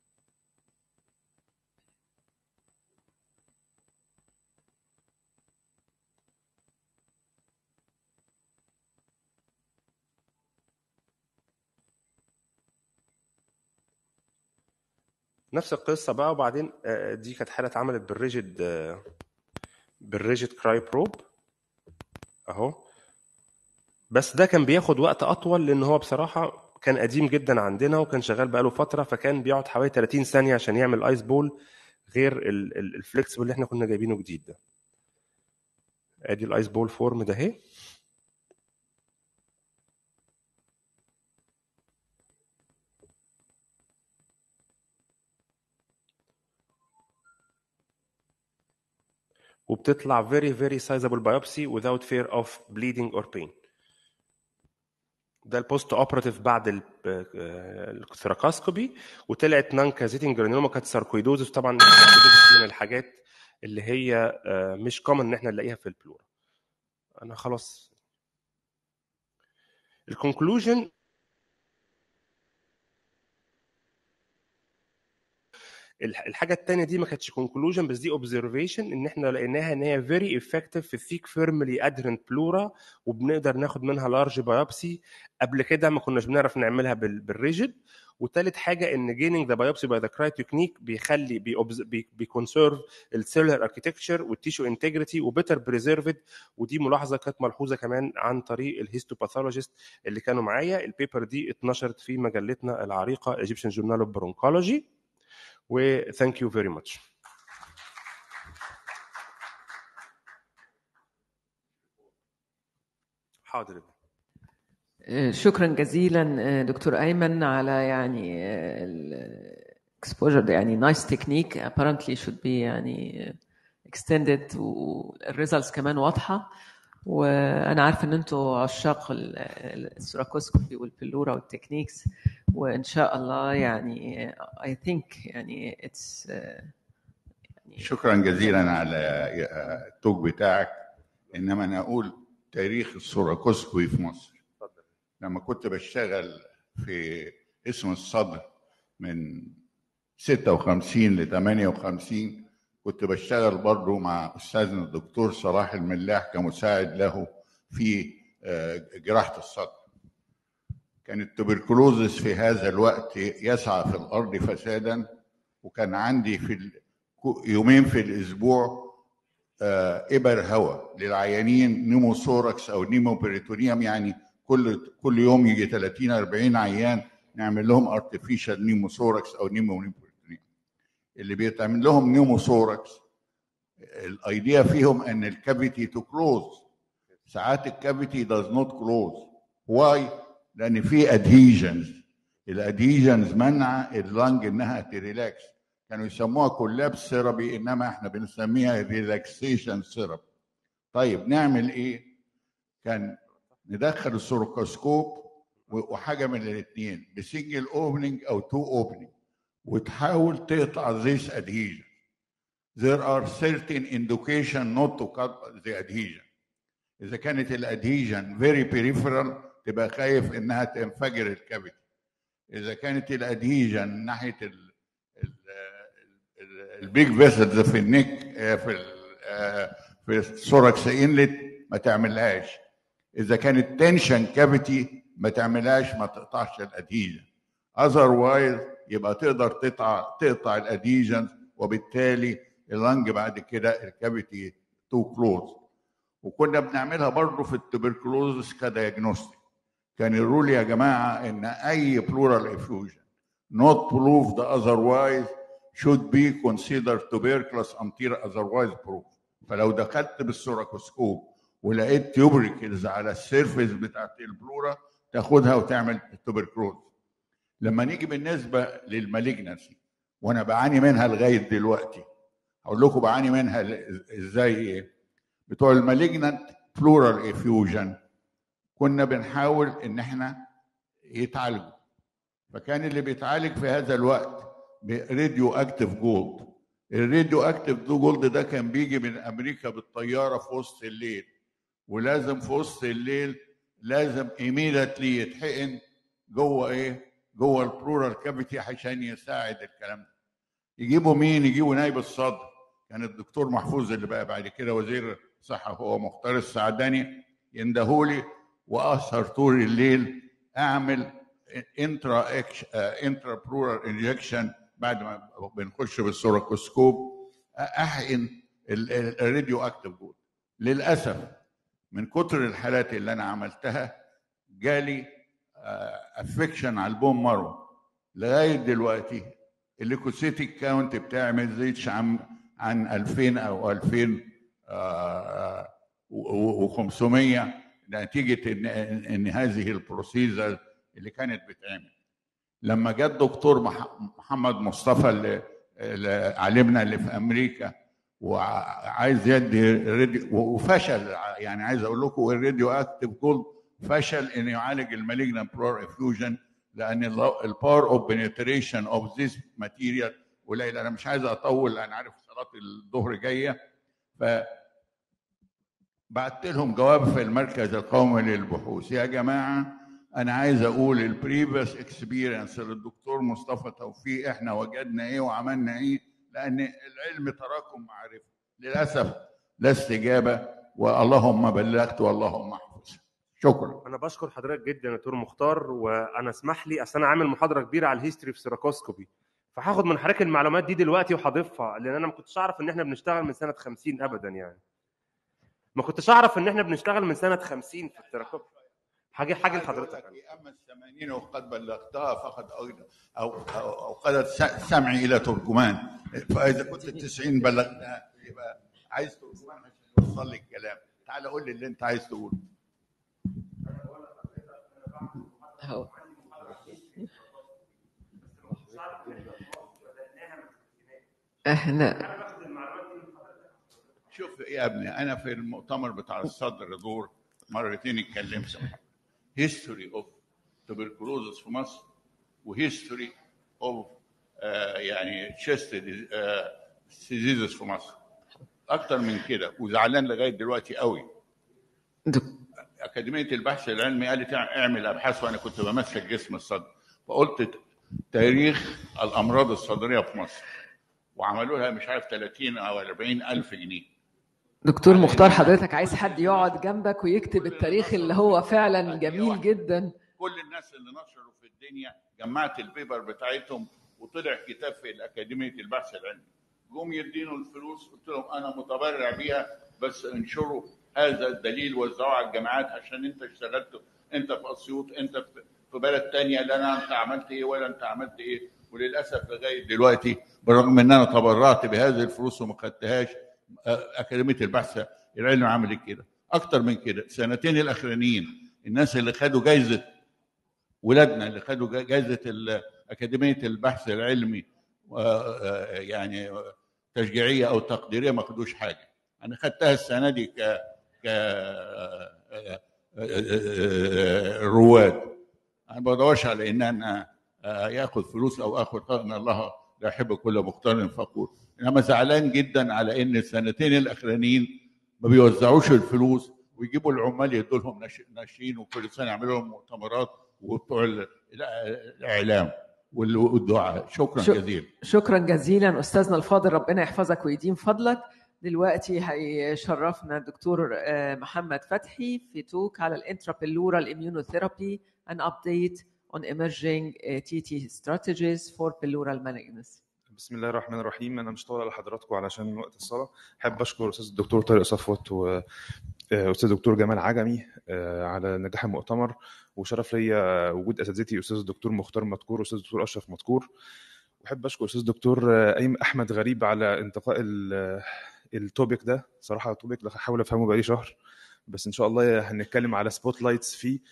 نفس القصه بقى وبعدين دي كانت حاله اتعملت بالريجيد بالريجيد كراي بروب اهو بس ده كان بياخد وقت اطول لان هو بصراحه كان قديم جدا عندنا وكان شغال بقاله فتره فكان بيقعد حوالي 30 ثانيه عشان يعمل ايس بول غير الفليكسبل اللي احنا كنا جايبينه جديد ده ادي الايس بول فورم ده اهي وبتطلع very very sizable biopsy without fear of bleeding or pain ده البوست اوبراتيف بعد الثراكاسكوبي وطلعت نان كازيتنج جرانيوما كانت ساركويدوزس طبعا من الحاجات اللي هي مش كومن ان احنا نلاقيها في البلورا انا خلاص الكونكلوجن الحاجه الثانيه دي ما كانتش كونكلوجن بس دي اوبزرفيشن ان احنا لقيناها ان هي فيري افكتيف في الثيك فيرملي ادرنت بلورا وبنقدر ناخد منها لارج بايوبسي قبل كده ما كناش بنعرف نعملها بالريجيد وثالث حاجه ان جيننج ذا بايوبسي باي ذا كراي تكنيك بيخلي بيكونسيرف السيلولر اركتكتشر والتيشو انتجريتي وبيتر بريزيرفد ودي ملاحظه كانت ملحوظه كمان عن طريق الهيستوباثولوجيست اللي كانوا معايا البيبر دي اتنشرت في مجلتنا العريقه ايجيبشن جورنال اوف برونكولوجي و thank you very much. حاضر شكرا جزيلا دكتور ايمن على يعني الاكسبوجر يعني nice technique apparently should be يعني extended والريزلتس كمان واضحه وانا عارفه ان انتوا عشاق السوراكوسكوبي والبلورا والتكنيكس وان شاء الله يعني اي ثينك يعني اتس يعني شكرا جزيلا على التوك بتاعك انما انا اقول تاريخ السوراكوسكوبي في مصر لما كنت بشتغل في اسم الصدر من 56 ل 58 كنت بشتغل برضه مع استاذنا الدكتور صلاح الملاح كمساعد له في جراحه الصدر كان التبركلوزس في هذا الوقت يسعى في الارض فسادا وكان عندي في يومين في الاسبوع ابر هواء للعيانين نيموثوركس او نيموبريتونيوم يعني كل كل يوم يجي 30 40 عيان نعمل لهم ارتفيشال نيموثوركس او نيمو اللي بيتعمل لهم نيموثوركس الايديا فيهم ان الكافيتي تو كلوز ساعات الكافيتي داز نوت كلوز واي لان في ادهيجنز الادهيجنز منع اللنج انها تريلاكس كانوا يسموها كولابس سيرابي انما احنا بنسميها ريلاكسيشن سيرابي طيب نعمل ايه كان ندخل السوروكوسكوب وحاجه من الاثنين بسنجل اوبننج او تو اوبننج وتحاول تقطع this adhesion. There are certain indication not to cut the adhesion. إذا كانت الادهيجن very peripheral تبقى خايف إنها تنفجر الكبد. إذا كانت الادهيجن ناحية ال البيج فيسلز في النك في ال في الثوركس انلت ما تعملهاش. إذا كانت تنشن كافيتي ما تعملهاش ما تقطعش الادهيجن. otherwise يبقى تقدر تقطع تقطع الاديجنز وبالتالي اللنج بعد كده الكافيتي تو كلوز وكنا بنعملها برضه في التبركلوزس كدياجنوستيك كان الرول يا جماعه ان اي بلورال افيوجن not proved otherwise should be considered tuberculous until otherwise proved فلو دخلت بالسوراكوسكوب ولقيت تيوبريكلز على السيرفيس بتاعت البلورا تاخدها وتعمل التوبركلوز لما نيجي بالنسبه للمالجنسي وانا بعاني منها لغايه دلوقتي هقول لكم بعاني منها ازاي ايه بتوع المالجنت بلورال افيوجن كنا بنحاول ان احنا يتعالجوا فكان اللي بيتعالج في هذا الوقت براديو اكتيف جولد الراديو اكتيف جولد ده كان بيجي من امريكا بالطياره في وسط الليل ولازم في وسط الليل لازم ايميديتلي يتحقن جوه ايه جوه البلورال كافيتي عشان يساعد الكلام ده يجيبوا مين يجيبوا نايب الصدر كان الدكتور محفوظ اللي بقى بعد كده وزير الصحه هو مختار السعداني يندهولي واسهر طول الليل اعمل انترا انترا بلورال انجكشن بعد ما بنخش بالسوراكوسكوب احقن الراديو اكتيف جول للاسف من كتر الحالات اللي انا عملتها جالي افكشن على البون مارو لغايه دلوقتي الليكوسيتيك كاونت بتاعي ما يزيدش عن عن 2000 او 2500 نتيجه ان ان هذه البروسيجر اللي كانت بتعمل لما جاء الدكتور محمد مصطفى اللي, اللي علمنا اللي في امريكا وعايز يدي راديو وفشل يعني عايز اقول لكم الراديو اكتيف جولد فشل انه يعالج المالجنان بلور افيوجن لان الباور اوف بنتريشن اوف ذيس ماتيريال قليل انا مش عايز اطول انا عارف صلاه الظهر جايه ف بعت لهم جواب في المركز القومي للبحوث يا جماعه انا عايز اقول البريفيس اكسبيرينس للدكتور مصطفى توفيق احنا وجدنا ايه وعملنا ايه لان العلم تراكم معرفه للاسف لا استجابه واللهم بلغت واللهم احفظ شكرا انا بشكر حضرتك جدا يا دكتور مختار وانا اسمح لي اصل انا عامل محاضره كبيره على الهيستوري في سيراكوسكوبي فهاخد من حضرتك المعلومات دي دلوقتي وهضيفها لان انا ما كنتش اعرف ان احنا بنشتغل من سنه 50 ابدا يعني ما كنتش اعرف ان احنا بنشتغل من سنه 50 في التراكوب حاجه حاجه لحضرتك اما الثمانين وقد بلغتها فقد او او او قدت سمعي الى ترجمان فاذا كنت التسعين بلغتها يبقى عايز ترجمان عشان يوصل لي الكلام تعال قول لي اللي انت عايز تقوله أهو. احنا شوف يا ابني انا في المؤتمر بتاع الصدر دور مرتين اتكلمت هيستوري اوف تبركلوزس في مصر وهيستوري اوف يعني تشيست ديزيزز في مصر اكتر من كده وزعلان لغايه دلوقتي قوي دك- اكاديميه البحث العلمي قالت اعمل ابحاث وانا كنت بمثل جسم الصدر فقلت تاريخ الامراض الصدريه في مصر وعملوا لها مش عارف 30 او 40 الف جنيه دكتور مختار حضرتك عايز حد يقعد جنبك ويكتب التاريخ اللي هو فعلا جميل جدا كل الناس اللي نشروا في الدنيا جمعت البيبر بتاعتهم وطلع كتاب في الاكاديميه البحث العلمي جم يدينوا الفلوس قلت لهم انا متبرع بيها بس انشروا هذا الدليل وزعوه على الجامعات عشان انت اشتغلت انت في اسيوط انت في- في بلد تانية لا انا انت عملت ايه ولا انت عملت ايه وللاسف لغايه دلوقتي بالرغم ان انا تبرعت بهذه الفلوس وما خدتهاش آه، اكاديميه البحث العلمي عملت كده اكتر من كده السنتين الاخرانيين الناس اللي خدوا جايزه ولادنا اللي خدوا جا- جايزه ال- اكاديميه البحث العلمي آه، آه، يعني آه، تشجيعيه او تقديريه ما خدوش حاجه انا خدتها السنه دي ك ك آه، آه، آه، رواد انا ما بدورش على ان انا آه، ياخذ فلوس او اخذ ان الله لا يحب كل مختار فخور انما زعلان جدا على ان السنتين الاخرانيين ما بيوزعوش الفلوس ويجيبوا العمال يدوا لهم ناش- ناشئين وكل سنه يعملوا لهم مؤتمرات وبتوع ال- الاعلام وال- والدعاء شكرا شو- جزيلا شكرا جزيلا استاذنا الفاضل ربنا يحفظك ويديم فضلك دلوقتي هيشرفنا الدكتور آه، محمد فتحي في توك على الانترابيلورال immunotherapy an update on emerging آه، TT strategies for pleural malignancy بسم الله الرحمن الرحيم انا مش طول على حضراتكم علشان وقت الصلاه احب اشكر استاذ الدكتور طارق صفوت واستاذ الدكتور جمال عجمي آه، على نجاح المؤتمر وشرف ليا وجود اساتذتي استاذ الدكتور مختار مدكور واستاذ الدكتور اشرف مدكور واحب اشكر استاذ الدكتور آه، ايمن احمد غريب على انتقاء ال- التوبيك ده صراحه توبيك بحاول افهمه بقالي شهر بس ان شاء الله هنتكلم على سبوت لايتس فيه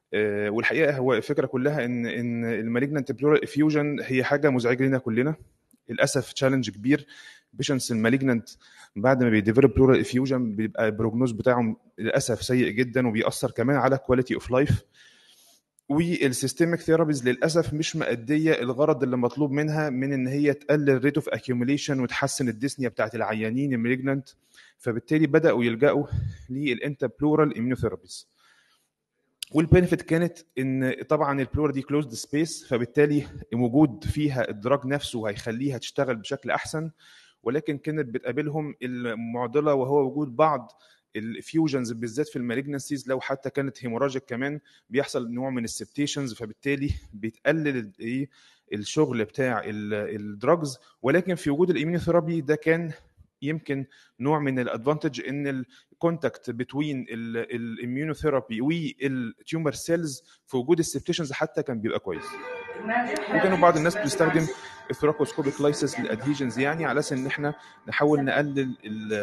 آه، والحقيقه هو الفكره كلها ان ان المالجنت بلورال افيوجن هي حاجه مزعجه لنا كلنا للاسف تشالنج كبير بيشنس المالجنت بعد ما بيديفلوب بلورال افيوجن بيبقى البروجنوز بتاعهم للاسف سيء جدا وبيأثر كمان على كواليتي اوف لايف والسيستميك ثيرابيز للاسف مش مأديه الغرض اللي مطلوب منها من ان هي تقلل ريت اوف اكيوميليشن وتحسن الديسنيا بتاعت العيانين المالجنت فبالتالي بداوا يلجأوا للانتا بلورال اميونوثيرابيز والبنفيت كانت ان طبعا البلور دي كلوزد سبيس فبالتالي وجود فيها الدراج نفسه هيخليها تشتغل بشكل احسن ولكن كانت بتقابلهم المعضله وهو وجود بعض الفيوجنز بالذات في المالجنسيز لو حتى كانت هيموراجيك كمان بيحصل نوع من السبتيشنز فبالتالي بيتقلل ايه الشغل بتاع الدراجز ولكن في وجود الاميونوثيرابي ده كان يمكن نوع من الادفانتج ان الكونتاكت بتوين الاميونوثيرابي والتيومر سيلز في وجود السبتيشنز حتى كان بيبقى كويس وكانوا بعض الناس بتستخدم الثراكوسكوبيك لايسس للادهيجنز يعني على اساس ان احنا نحاول نقلل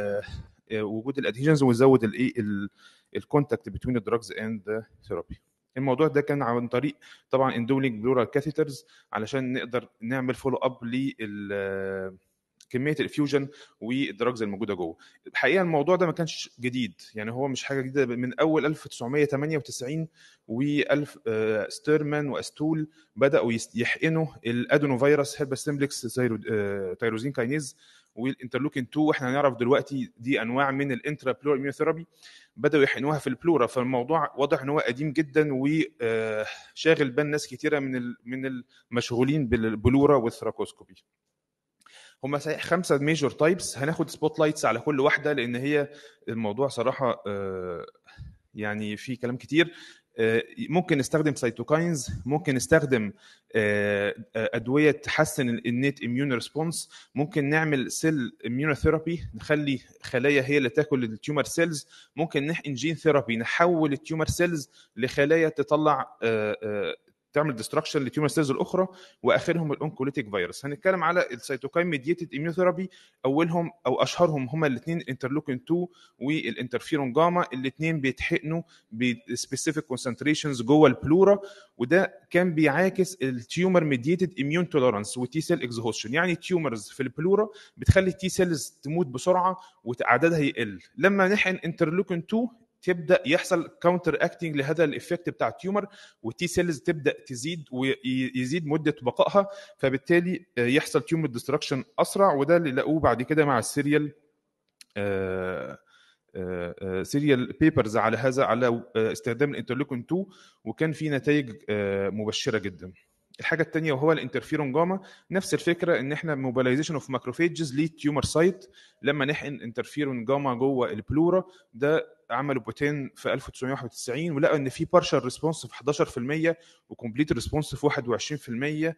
وجود الادهيجنز ونزود الايه الكونتاكت بتوين الدراجز اند ثيرابي الموضوع ده كان عن طريق طبعا اندولينج بلورال كاثيترز علشان نقدر نعمل فولو اب لل كميه الفيوجن والدراجز الموجوده جوه الحقيقه الموضوع ده ما كانش جديد يعني هو مش حاجه جديده من اول 1998 والف ستيرمان واستول بداوا يحقنوا الادينو فيروس هيربا سيمبلكس تيروزين كاينيز والانترلوكين 2 واحنا هنعرف دلوقتي دي انواع من الانترا بلور اميوثيرابي بداوا يحقنوها في البلورا فالموضوع واضح ان هو قديم جدا وشاغل بال ناس كتيره من من المشغولين بالبلورا والثراكوسكوبي هم صحيح خمسه ميجور تايبس هناخد سبوت لايتس على كل واحده لان هي الموضوع صراحه يعني في كلام كتير ممكن نستخدم سيتوكاينز ممكن نستخدم ادويه تحسن النيت اميون ريسبونس ممكن نعمل سيل اميونوثيرابي نخلي خلايا هي اللي تاكل التيومر سيلز ممكن نحقن جين ثيرابي نحول التيومر سيلز لخلايا تطلع تعمل ديستراكشن لتيومر سيلز الاخرى واخرهم الاونكوليتيك فيروس هنتكلم على السيتوكاين ميديتد اميوثيرابي اولهم او اشهرهم هما الاثنين انترلوكين 2 والانترفيرون جاما الاثنين بيتحقنوا بسبيسيفيك كونسنتريشنز جوه البلورا وده كان بيعاكس التيومر ميديتد اميون توليرانس وتي سيل اكزهوشن يعني تيومرز في البلورا بتخلي التي سيلز تموت بسرعه وعددها يقل لما نحقن انترلوكين 2 تبدا يحصل كاونتر اكتنج لهذا الايفكت بتاع التيومر والتي سيلز تبدا تزيد ويزيد مده بقائها فبالتالي يحصل تيومر ديستراكشن اسرع وده اللي لقوه بعد كده مع السيريال سيريال بيبرز على هذا على استخدام الانترلوكين 2 وكان في نتائج مبشره جدا الحاجه الثانيه وهو الانترفيرون جاما نفس الفكره ان احنا موبيلايزيشن اوف ماكروفيجز للتيومر سايت لما نحقن انترفيرون جاما جوه البلورا ده عملوا بوتين في 1991 ولقوا ان في بارشال ريسبونس في 11% وكومبليت ريسبونس في 21%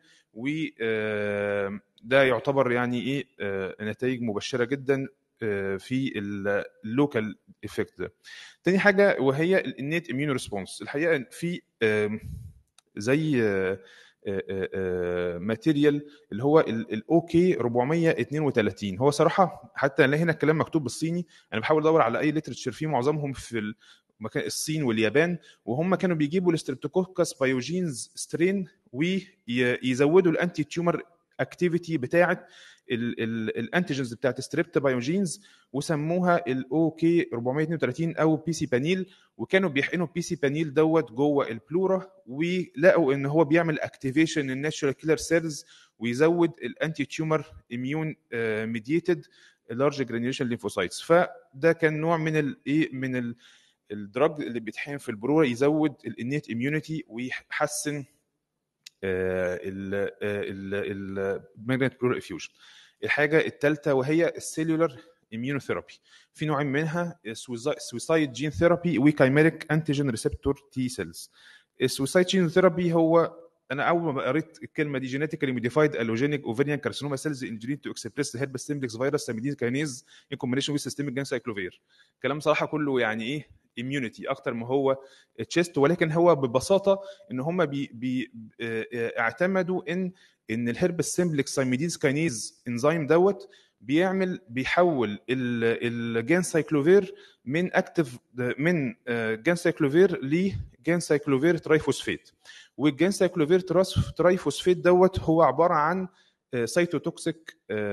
وده يعتبر يعني ايه نتائج مبشره جدا في اللوكال افكت ده. تاني حاجه وهي النيت اميون ريسبونس الحقيقه في زي ماتيريال اللي هو الاوكي 432 هو صراحه حتى نلاقي هنا الكلام مكتوب بالصيني انا بحاول ادور على اي ليترشر فيه معظمهم في مكان الصين واليابان وهم كانوا بيجيبوا الستريبتوكوكس بايوجينز سترين ويزودوا الانتي تيومر اكتيفيتي بتاعه الانتيجنز بتاعت ستريبت بايوجينز وسموها الاو كي 432 او بي سي بانيل وكانوا بيحقنوا بي سي بانيل دوت جوه البلورا ولقوا ان هو بيعمل اكتيفيشن الناتشورال كيلر سيلز ويزود الانتي تيومر اميون ميديتد لارج جرانيوليشن ليمفوسايتس فده كان نوع من الايه من ال الدراج اللي بيتحقن في البلورا يزود الانيت اميونيتي ويحسن الماجنت بلورال افيوجن الحاجه الثالثه وهي السيلولار اميونوثيرابي في نوعين منها سويسايد جين ثيرابي وكايميريك انتيجين ريسبتور تي سيلز السويسايد جين ثيرابي هو انا اول ما قريت الكلمه دي جينيتيكالي موديفايد الوجينيك اوفريان كارسينوما سيلز انجريد تو اكسبريس هيربس سيمبلكس فيروس ساميدين كاينيز ان كومبينيشن ويز سيستميك جان سايكلوفير كلام صراحه كله يعني ايه اميونيتي اكتر ما هو تشيست ولكن هو ببساطه ان هم بي بي اعتمدوا ان ان الهربس سيمبلكس سايميديز كاينيز انزيم دوت بيعمل بيحول الجان سايكلوفير من اكتف من جان سايكلوفير لجان سايكلوفير ترايفوسفيت والجان سايكلوفير ترايفوسفيت دوت هو عباره عن سايتوتوكسيك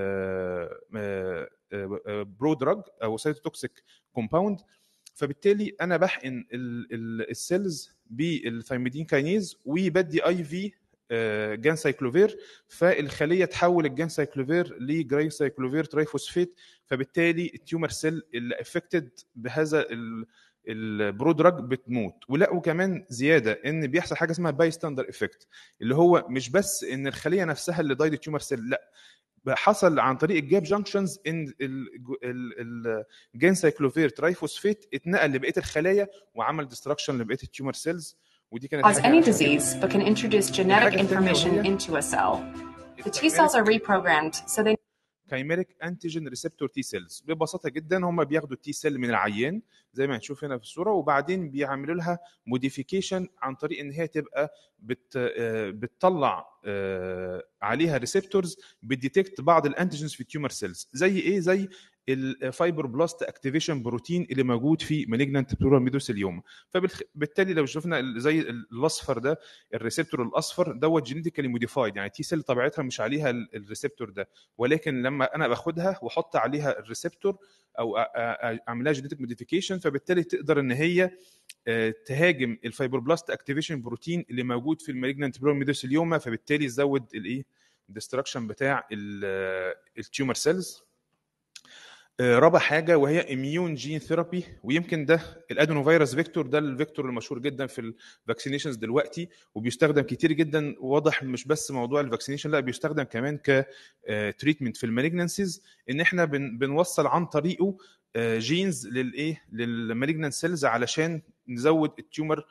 برو دراج او سايتوتوكسيك كومباوند فبالتالي انا بحقن السيلز بالثايميدين كاينيز وبدي اي في جان سايكلوفير فالخليه تحول الجان سايكلوفير لجراي سايكلوفير ترايفوسفيت فبالتالي التيومر سيل اللي افكتد بهذا البرو دراج بتموت ولقوا كمان زياده ان بيحصل حاجه اسمها باي ستاندر افكت اللي هو مش بس ان الخليه نفسها اللي دايد التيومر سيل لا حصل عن طريق الجاب جانكشنز ان الجين سايكلوفير ترايفوسفيت اتنقل لبقيه الخلايا وعمل ديستراكشن لبقيه التيومر سيلز ودي كانت cause any disease but can introduce genetic information into a cell. The T cells are reprogrammed so they كايميريك انتيجين ريسبتور تي سيلز ببساطه جدا هم بياخدوا التي سيل من العيان زي ما هنشوف هنا في الصوره وبعدين بيعملوا لها موديفيكيشن عن طريق ان هي تبقى بت بتطلع عليها ريسبتورز بتديتكت بعض الانتيجينز في التيومر سيلز زي ايه زي الفايبر بلاست اكتيفيشن بروتين اللي موجود في مالجنانت بلورال ميدوثيليوم فبالتالي لو شفنا زي الاصفر ده الريسبتور الاصفر دوت جينيتيكالي موديفايد يعني تي سيل طبيعتها مش عليها الريسبتور ده ولكن لما انا باخدها واحط عليها الريسبتور او اعمل لها جينيتيك موديفيكيشن فبالتالي تقدر ان هي تهاجم الفايبر بلاست اكتيفيشن بروتين اللي موجود في المالجنانت بلورال ميدوثيليوم فبالتالي يزود الايه الدستركشن بتاع التيومر سيلز رابع حاجه وهي اميون جين ثيرابي ويمكن ده الادينو فيروس فيكتور ده الفيكتور المشهور جدا في الفاكسينيشنز دلوقتي وبيستخدم كتير جدا واضح مش بس موضوع الفاكسينيشن لا بيستخدم كمان كتريتمنت في المالجنسيز ان احنا بن بنوصل عن طريقه جينز للايه للمالجنان سيلز علشان نزود التيومر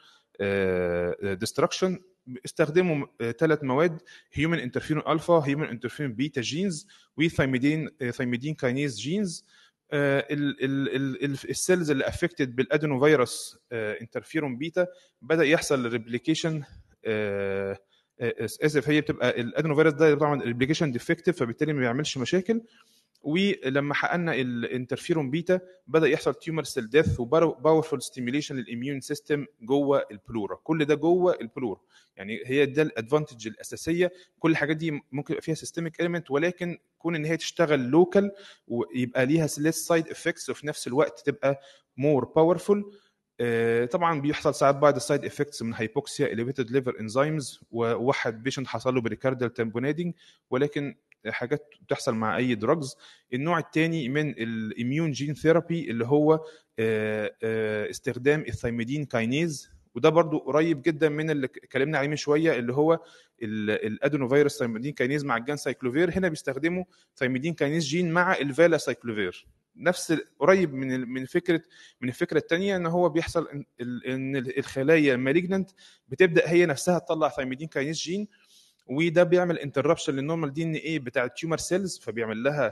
ديستركشن استخدموا ثلاث مواد هيومن انترفيرون الفا هيومن انترفيرون بيتا جينز وثايميدين ثايميدين كاينيز جينز السيلز اللي افكتد بالادينو فيروس انترفيرون بيتا بدا يحصل ريبليكيشن اسف هي بتبقى الادينو فيروس ده طبعا ريبليكيشن ديفكتيف فبالتالي ما بيعملش مشاكل ولما حققنا الانترفيرون بيتا بدا يحصل تيومر سيل ديث وباورفول ستيميوليشن للاميون سيستم جوه البلورا كل ده جوه البلورا يعني هي ده الادفانتج الاساسيه كل الحاجات دي ممكن يبقى فيها سيستميك اليمنت ولكن كون ان هي تشتغل لوكال ويبقى ليها ليس سايد افكتس وفي نفس الوقت تبقى مور باورفول طبعا بيحصل ساعات بعض السايد افكتس من هايبوكسيا اليفيتد ليفر انزيمز وواحد بيشنت حصل له بريكارديال تامبونادنج ولكن حاجات بتحصل مع اي دراجز النوع الثاني من الاميون جين ثيرابي اللي هو استخدام الثايميدين كاينيز وده برضو قريب جدا من اللي اتكلمنا عليه من شويه اللي هو الادينو فيروس ثايميدين كاينيز مع الجان سايكلوفير هنا بيستخدموا ثايميدين كاينيز جين مع الفالا سايكلوفير نفس قريب من من فكره من الفكره الثانيه ان هو بيحصل ان الخلايا المالجننت بتبدا هي نفسها تطلع ثايميدين كاينيز جين وده بيعمل انتربشن للنورمال دي ان ايه بتاع التيومر سيلز فبيعمل لها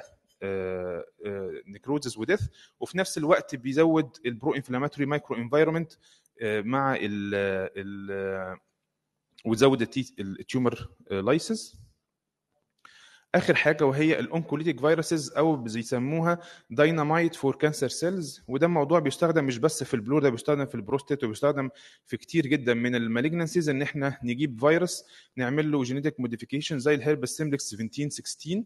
نيكروزس وديث وفي نفس الوقت بيزود البرو انفلاماتوري مايكرو انفايرمنت مع ال ال وتزود التيومر لايسز اخر حاجه وهي الاونكوليتيك فيروسز او بيسموها داينامايت فور كانسر سيلز وده موضوع بيستخدم مش بس في البلور ده بيستخدم في البروستات وبيستخدم في كتير جدا من المالجنسيز ان احنا نجيب فيروس نعمل له جينيتك موديفيكيشن زي الهيربس سيمبلكس 1716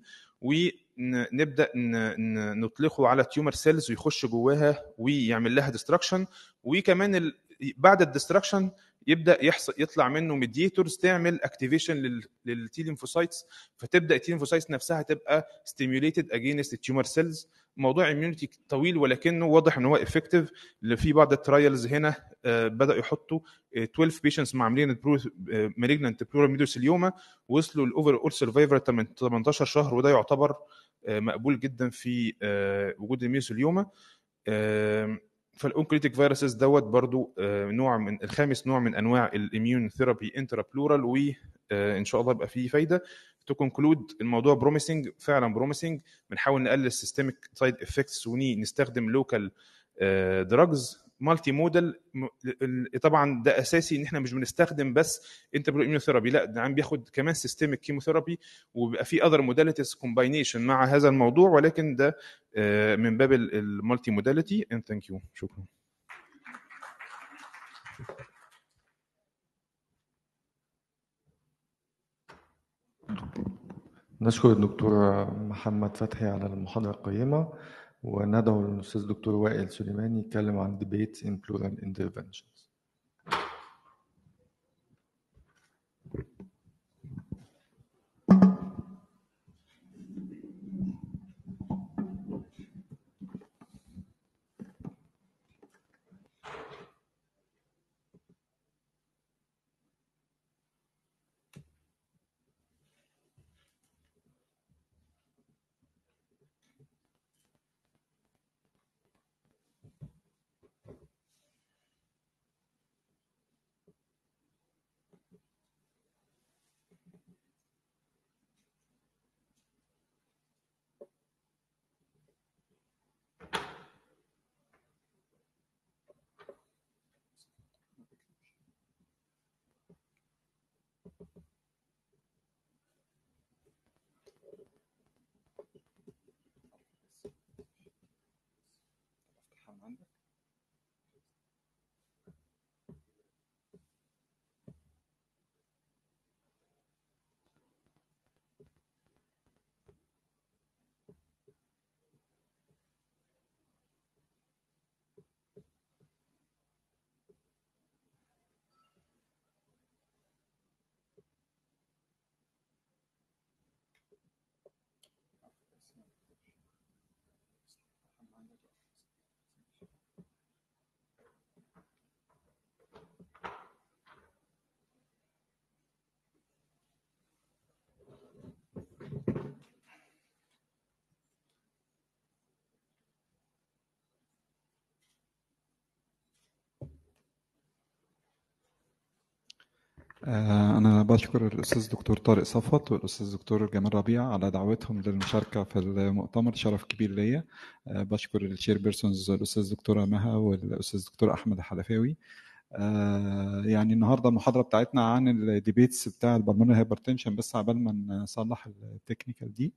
ونبدا نطلقه على تيومر سيلز ويخش جواها ويعمل لها ديستراكشن وكمان بعد الديستراكشن يبدا يحصل يطلع منه ميديتورز تعمل اكتيفيشن للتي ليمفوسايتس فتبدا التي ليمفوسايتس نفسها تبقى ستيميوليتد اجينست التيومر سيلز موضوع اميونيتي طويل ولكنه واضح ان هو افكتيف اللي في بعض الترايلز هنا بدا يحطوا 12 بيشنتس عاملين مالجنانت بلورال ميدوسيليوما وصلوا الاوفر اول سرفايفر 18 شهر وده يعتبر مقبول جدا في وجود الميدوسيليوما فالاونكوليتيك فيروسز دوت برضو نوع من الخامس نوع من انواع الاميون ثيرابي انترا بلورال وان شاء الله يبقى فيه فايده تو كونكلود الموضوع بروميسنج فعلا بروميسنج بنحاول نقلل السيستميك سايد افكتس ونستخدم لوكال دراجز مالتي موديل طبعا ده اساسي ان احنا مش بنستخدم بس انتربرو اميوثيرابي لا ده عم بياخد كمان سيستميك كيموثيرابي وبيبقى في اذر موداليتيز كومباينيشن مع هذا الموضوع ولكن ده آه، من باب المالتي موداليتي اند ثانك يو شكرا نشكر الدكتور محمد فتحي على المحاضرة القيمة وندعو الأستاذ الدكتور وائل سليماني يتكلم عن debates in plural interventions. آه، أنا بشكر الأستاذ الدكتور طارق صفوت والأستاذ الدكتور جمال ربيع على دعوتهم للمشاركة في المؤتمر شرف كبير ليا آه، بشكر الشير بيرسونز الأستاذ الدكتورة مها والأستاذ الدكتور أحمد الحلفاوي آه، يعني النهارده المحاضرة بتاعتنا عن الديبيتس بتاع البلمونري هايبرتنشن بس عبال ما نصلح التكنيكال دي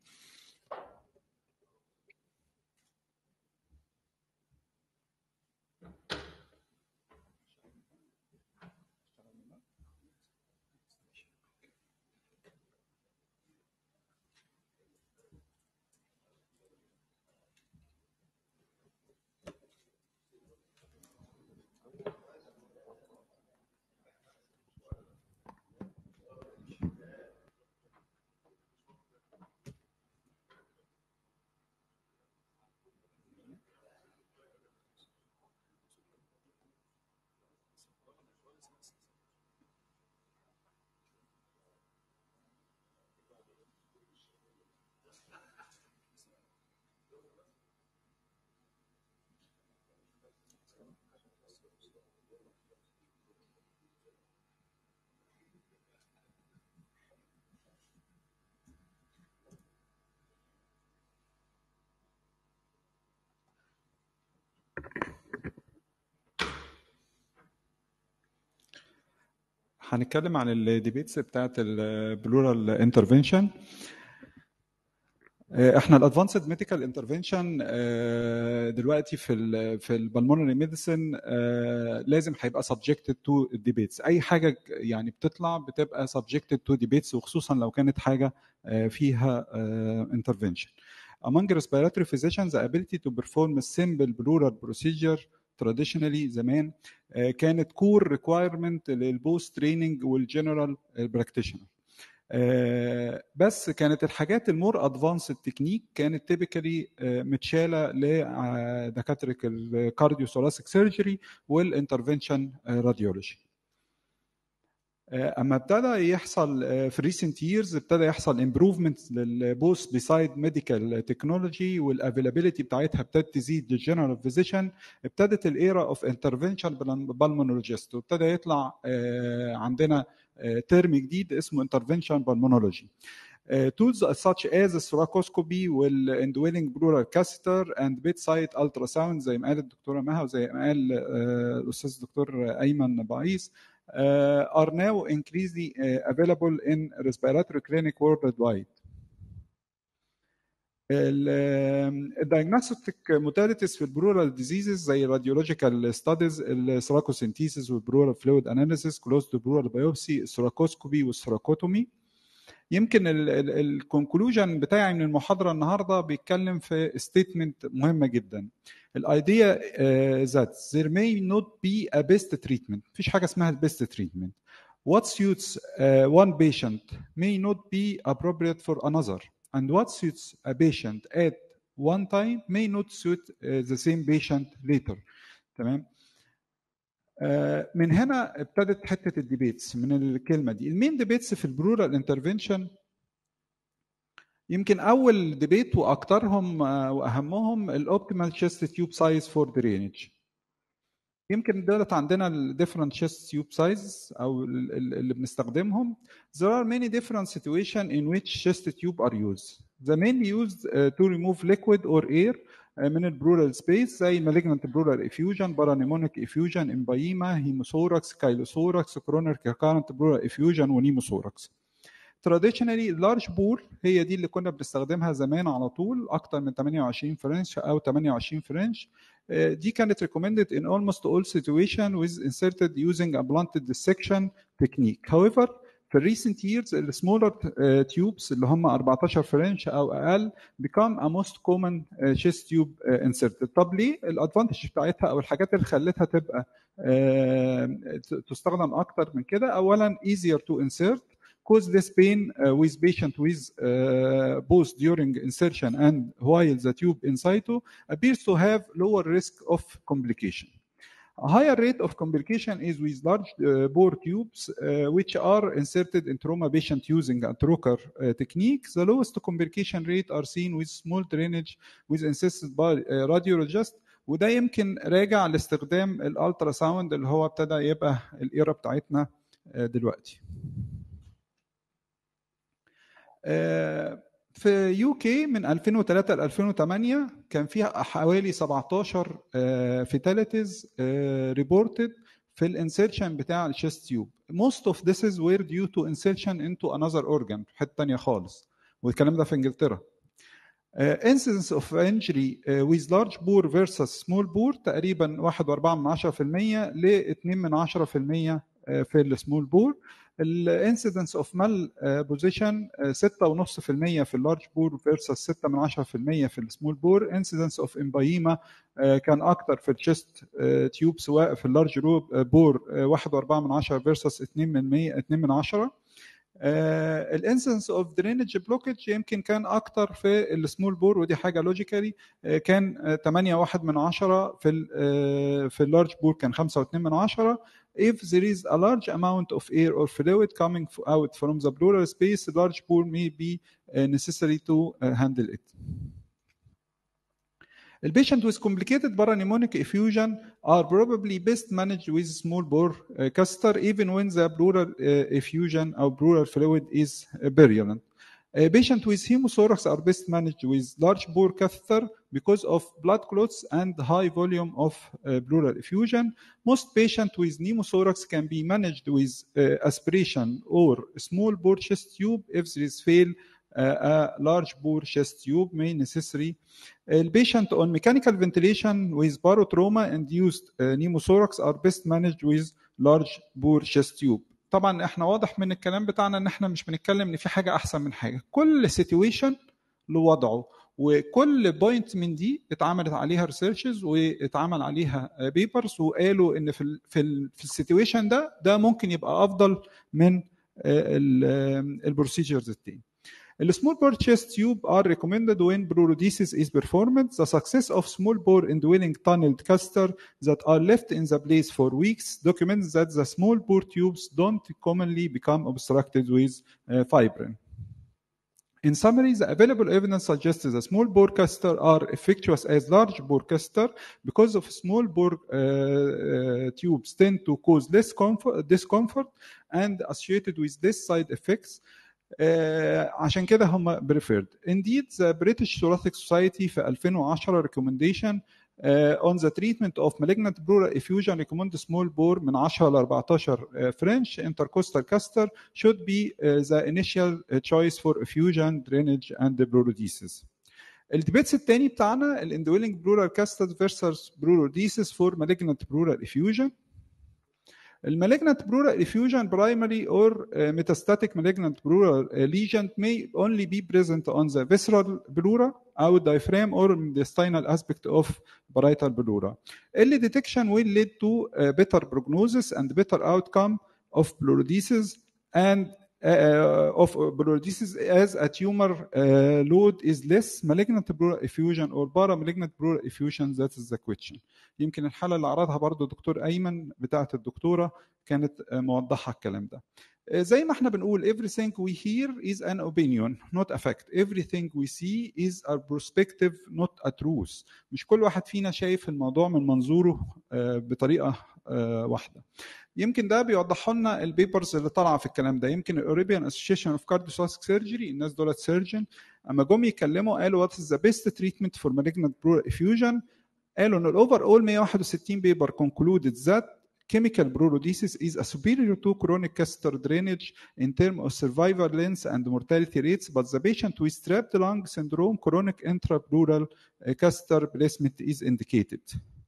هنتكلم عن الديبيتس بتاعت البلورال انترفنشن احنا الادفانسد ميديكال انترفنشن دلوقتي في ال في البلمونري ميديسن لازم هيبقى سبجكتد تو ديبيتس اي حاجه يعني بتطلع بتبقى سبجكتد تو ديبيتس وخصوصا لو كانت حاجه فيها انترفنشن among respiratory physicians the ability to perform a simple pleural procedure traditionally زمان كانت كور ريكوايرمنت للبوست تريننج والجنرال براكتيشنر بس كانت الحاجات المور ادفانسد تكنيك كانت تيبيكالي متشاله لدكاتره الكارديو ثوراسيك سيرجري والانترفنشن راديولوجي اما ابتدى يحصل في ريسنت ييرز ابتدى يحصل امبروفمنت للبوث بيسايد ميديكال تكنولوجي والافيلابيلتي بتاعتها ابتدت تزيد للجنرال فيزيشن ابتدت الايرا اوف انترفنشن بالمونولوجيست وابتدى يطلع عندنا ترم جديد اسمه انترفنشن بالمونولوجي tools such as الثراكوسكوبي والاندويلنج بلورال كاستر and bedside ultrasound زي ما قالت الدكتوره مها وزي ما قال الاستاذ الدكتور ايمن بعيس uh, are now increasingly uh, available in respiratory clinic worldwide. الدايجنوستيك موداليتيز في البرورال ديزيزز زي الراديولوجيكال ستاديز الثراكوسينتيسيس والبرورال فلويد اناليسيس كلوز تو برورال بايوبسي الثراكوسكوبي والثراكوتومي يمكن الكونكلوجن بتاعي من المحاضره النهارده بيتكلم في ستيتمنت مهمه جدا الايديا ذات there may not be a best treatment مفيش حاجه اسمها البيست تريتمنت what suits uh, one patient may not be appropriate for another and what suits a patient at one time may not suit uh, the same patient later تمام من هنا ابتدت حته الديبيتس من الكلمه دي المين ديبيتس في البرورال انترفنشن يمكن اول ديبيت واكثرهم واهمهم الاوبتيمال تشيست تيوب سايز فور درينج يمكن دولت عندنا الديفرنت تشيست تيوب سايز او اللي بنستخدمهم there are many different situations in which chest tube are used the mainly used uh, to remove liquid or air من البرورال سبيس زي malignant برورال افيوجن بارانيمونيك افيوجن امبايما هيموثوركس كايلوثوركس كرونر كارنت برورال افيوجن ونيموثوركس traditionally large bore هي دي اللي كنا بنستخدمها زمان على طول اكتر من 28 فرنش او 28 فرنش دي كانت recommended in almost all situation with inserted using a blunted dissection technique however في الريسنت years السمولر تيوبس اللي هم 14 فرنش او اقل become a most common chest tube inserted طب ليه الادفانتج بتاعتها او الحاجات اللي خلتها تبقى تستخدم اكتر من كده اولا easier to insert cause less pain uh, with patient with uh, both during insertion and while the tube inside appears to have lower risk of complication. A higher rate of complication is with large uh, bore tubes, uh, which are inserted in trauma patient using a trocar uh, technique. The lowest complication rate are seen with small drainage with insisted by uh, radiologist وده يمكن راجع لاستخدام الالترا ساوند اللي هو ابتدى يبقى الايرا بتاعتنا uh, دلوقتي. في يو كي من 2003 ل 2008 كان فيها حوالي 17 فيتاليتيز ريبورتد في الانسيرشن بتاع الشيست تيوب most of this is were due to insertion into another organ في حته ثانيه خالص والكلام ده في انجلترا Uh, incidence of injury uh, with large bore versus small bore تقريبا 1.4 من 10% ل 2 من 10% في السمول بور الانسيدنس اوف مال بوزيشن 6.5% في اللارج بور فيرسس 6 من 10% في السمول بور انسيدنس اوف امبايما كان اكتر في الشيست تيوب سواء في اللارج بور 1.4 من 10 فيرسس 2 من 100 2 من 10 الانسنس اوف درينج بلوكج يمكن كان اكتر في السمول بور ودي حاجه لوجيكالي كان 8 واحد من 10 في ال في اللارج بور كان 5 و2 من 10 if there is a large amount of air or fluid coming out from the pleural space the large bore may be necessary to handle it The patient with complicated paraneumotic effusion are probably best managed with small bore uh, catheter even when the pleural uh, effusion or pleural fluid is uh, virulent. A patient with hemothorax are best managed with large bore catheter because of blood clots and high volume of pleural effusion. Most patients with pneumothorax can be managed with aspiration or small bore chest tube if there is fail a large bore chest tube may necessary. The patient on mechanical ventilation with barotrauma induced pneumothorax are best managed with large bore chest tube. طبعا احنا واضح من الكلام بتاعنا ان احنا مش بنتكلم ان في حاجه احسن من حاجه كل سيتويشن له وضعه وكل بوينت من دي اتعملت عليها ريسيرشز واتعمل عليها بيبرز وقالوا ان في ال في ال في السيتويشن ده ده ممكن يبقى افضل من البروسيجرز التاني The small bore chest tube are recommended when pleurodesis is performed. The success of small bore indwelling tunneled catheter that are left in the place for weeks documents that the small bore tubes don't commonly become obstructed with uh, fibrin. In summary, the available evidence suggests that small bore catheter are effectuous as large bore catheter because of small bore uh, uh, tubes tend to cause less comfort, discomfort and associated with less side effects. آه، عشان كده هم preferred. Indeed, the British Thoracic Society في 2010 recommendation uh, on the treatment of malignant pleural effusion recommend small bore من 10 ل 14 uh, French intercostal caster should be uh, the initial uh, choice for effusion, drainage and pleurodesis. الديبيتس الثاني بتاعنا الاندويلنج بلورال كاستد فيرسس بلوروديسيس فور malignant pleural effusion المalignant pleural effusion primary or uh, metastatic malignant pleural uh, lesion may only be present on the visceral pleura أو diaphragm or intestinal aspect of parietal pleura. Early detection will lead to uh, better prognosis and better outcome of pleurodesis and uh, of pleurodesis as a tumor uh, load is less malignant pleural effusion or paramalignant pleural effusion that is the question يمكن الحاله اللي عرضها برضو دكتور ايمن بتاعه الدكتوره كانت موضحه الكلام ده زي ما احنا بنقول everything we hear is an opinion not a fact everything we see is a perspective not a truth مش كل واحد فينا شايف الموضوع من منظوره بطريقه واحده يمكن ده بيوضح لنا البيبرز اللي طالعه في الكلام ده يمكن الاوروبيان اسوشيشن اوف كارديوثوراسيك سيرجري الناس دولت سيرجن اما جم يتكلموا قالوا وات از ذا بيست تريتمنت فور malignant pleural effusion قالوا ان الاوفر اول 161 بيبر concluded that chemical pleurodesis is a superior to chronic catheter drainage in terms of survival length and mortality rates, but the patient with trapped lung syndrome chronic intrapleural catheter placement is indicated.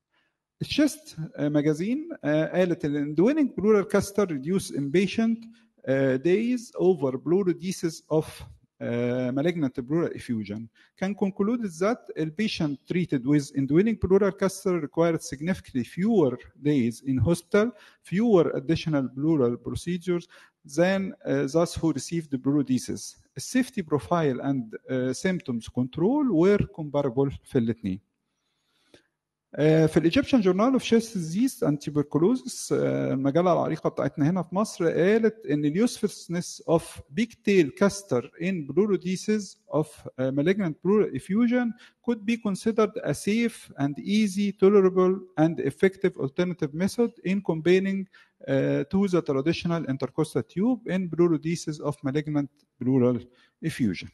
الشيست ماجازين قالت ان indwelling pleural catheter reduce inpatient uh, days over pleurodesis of uh, malignant pleural effusion can conclude that a patient treated with indwelling pleural catheter required significantly fewer days in hospital, fewer additional pleural procedures than uh, those who received the pleurodesis. The safety profile and uh, symptoms control were comparable في الاثنين. في الايجيبشن جورنال اوف شيست ديزيز اند تيبركلوزس المجله العريقه بتاعتنا هنا في مصر قالت ان اليوسفسنس اوف بيج تيل كاستر ان بلوروديسيس اوف malignant pleural effusion could be considered a safe and easy, tolerable, and effective alternative method in combining uh, to the traditional intercostal tube in pleurodesis of malignant pleural effusion.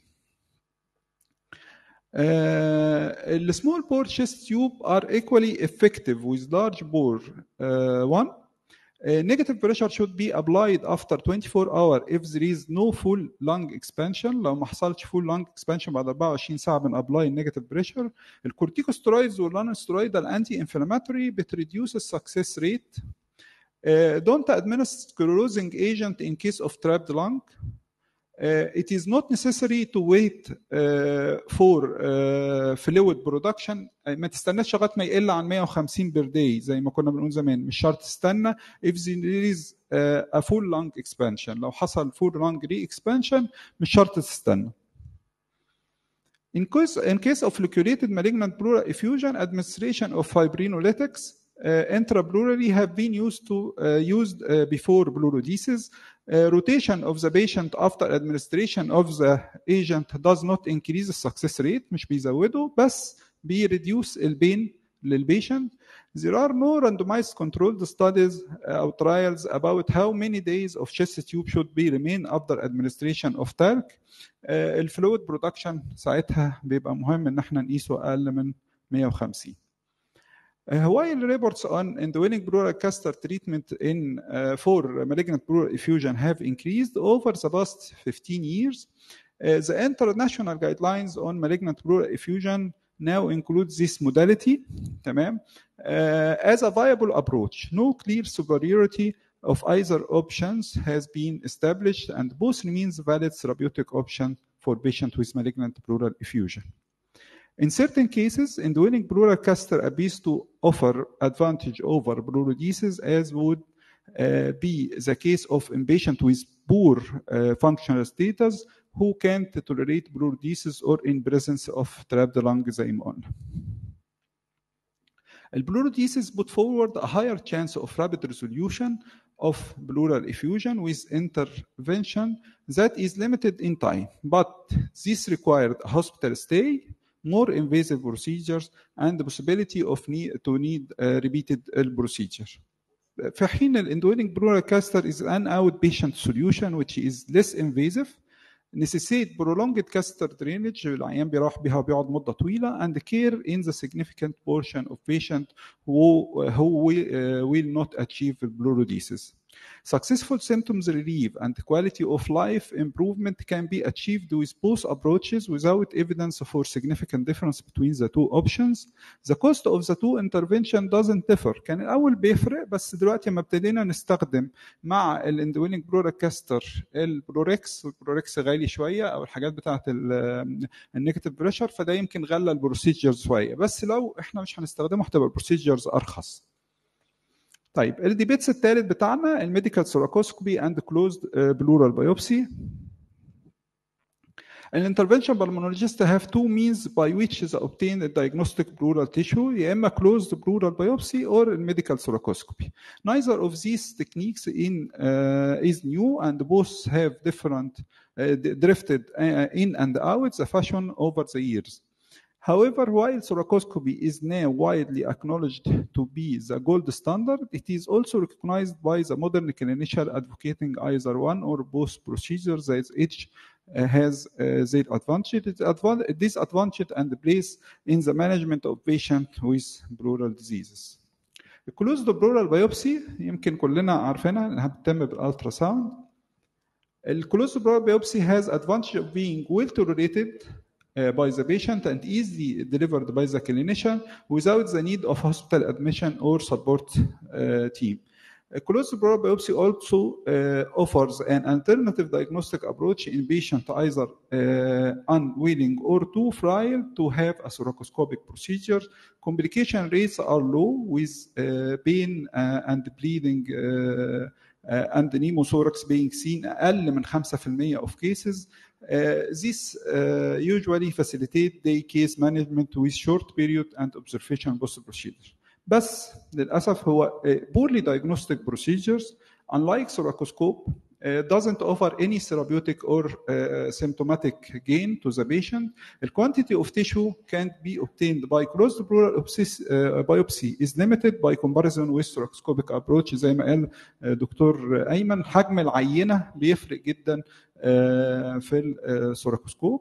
Uh, the small bore chest tube are equally effective with large bore. Uh, one, uh, negative pressure should be applied after 24 hours if there is no full lung expansion لو ما حصلش full lung expansion بعد 24 ساعه بنابلاي negative pressure الكورتيكوسترويدز والنونسترويدال انتي انفلاماتوري بتريديوس السكسس ريت don't administer sclerosing agent in case of trapped lung Uh, it is not necessary to wait uh, for uh, fluid production ما تستناش لغايه ما يقل عن 150 بير داي زي ما كنا بنقول زمان مش شرط تستنى if there is a full lung expansion لو حصل full lung re-expansion مش شرط تستنى In case, in case of loculated malignant pleural effusion, administration of fibrinolytics uh, intrapleurally have been used to uh, used uh, before pleurodesis. rotation of the patient after administration of the agent does not increase the success rate مش بيزوده بس بيريديوس البين للبيشنت. There are no randomized controlled studies or trials about how many days of chest tube should be remain after administration of talc. الفلويد برودكشن ساعتها بيبقى مهم ان احنا نقيسه اقل من 150. While reports on indwelling pleural catheter treatment in uh, for malignant pleural effusion have increased over the past 15 years, uh, the international guidelines on malignant pleural effusion now include this modality تمام uh, as a viable approach. No clear superiority of either options has been established and both remains valid therapeutic option for patients with malignant pleural effusion. In certain cases, indwelling pleural catheter appears to offer advantage over pleurodesis, as would uh, be the case of inpatient with poor uh, functional status who can't tolerate pleurodesis or in presence of trapped lung زي ما قلنا. Pleurodesis put forward a higher chance of rapid resolution of pleural effusion with intervention that is limited in time, but this required a hospital stay, more invasive procedures and the possibility of need to need uh, repeated procedure. في حين الاندوينج pleural catheter is an outpatient solution which is less invasive necessitate prolonged catheter drainage العيان بيروح بيها بيقعد مده طويله and care in the significant portion of patient who who will, uh, will not achieve pleurodesis. Successful symptoms relief and quality of life improvement can be achieved with both approaches without evidence for significant difference between the two options. The cost of the two intervention doesn't differ. كان الأول بيفرق بس دلوقتي لما ابتدينا نستخدم مع الاندوينيك بروركاستر البروركس البروركس غالي شوية أو الحاجات بتاعة النيجاتيف بريشر فده يمكن غلى البروسيجرز شوية بس لو احنا مش هنستخدمه هتبقى البروسيجرز أرخص. طيب الديبيتس الثالث بتاعنا الميديكال سوراكوسكوبي اند كلوزد بلورال بايوبسي An intervention pulmonologist have two means by which is obtained a diagnostic pleural tissue يا اما closed pleural biopsy or medical thoracoscopy. Neither of these techniques in uh, is new and both have different uh, drifted uh, in and out the fashion over the years. However, while thoracoscopy is now widely acknowledged to be the gold standard, it is also recognized by the modern clinician advocating either one or both procedures as each uh, has uh, their advantage, disadvantage and place in the management of patients with pleural diseases. الكلوزد pleural biopsy يمكن كلنا عارفينها انها بتتم بالالترا ساوند. الكلوزد pleural biopsy has advantage of being well tolerated uh, by the patient and easily delivered by the clinician without the need of hospital admission or support uh, team. A closed pleural biopsy also uh, offers an alternative diagnostic approach in patients either unwilling or too frail to have a thoracoscopic procedure. Complication rates are low with pain and bleeding and pneumothorax being seen أقل من 5% of cases. Uh, this uh, usually facilitate day case management with short period and observation post procedure. بس للاسف هو poorly diagnostic procedures unlike thoracoscope uh, doesn't offer any therapeutic or uh, symptomatic gain to the patient. The quantity of tissue can be obtained by closed pleural uh, biopsy is limited by comparison with thoracoscopic approach زي ما قال دكتور أيمن حجم العينة بيفرق جدا في الثوركوسكوب.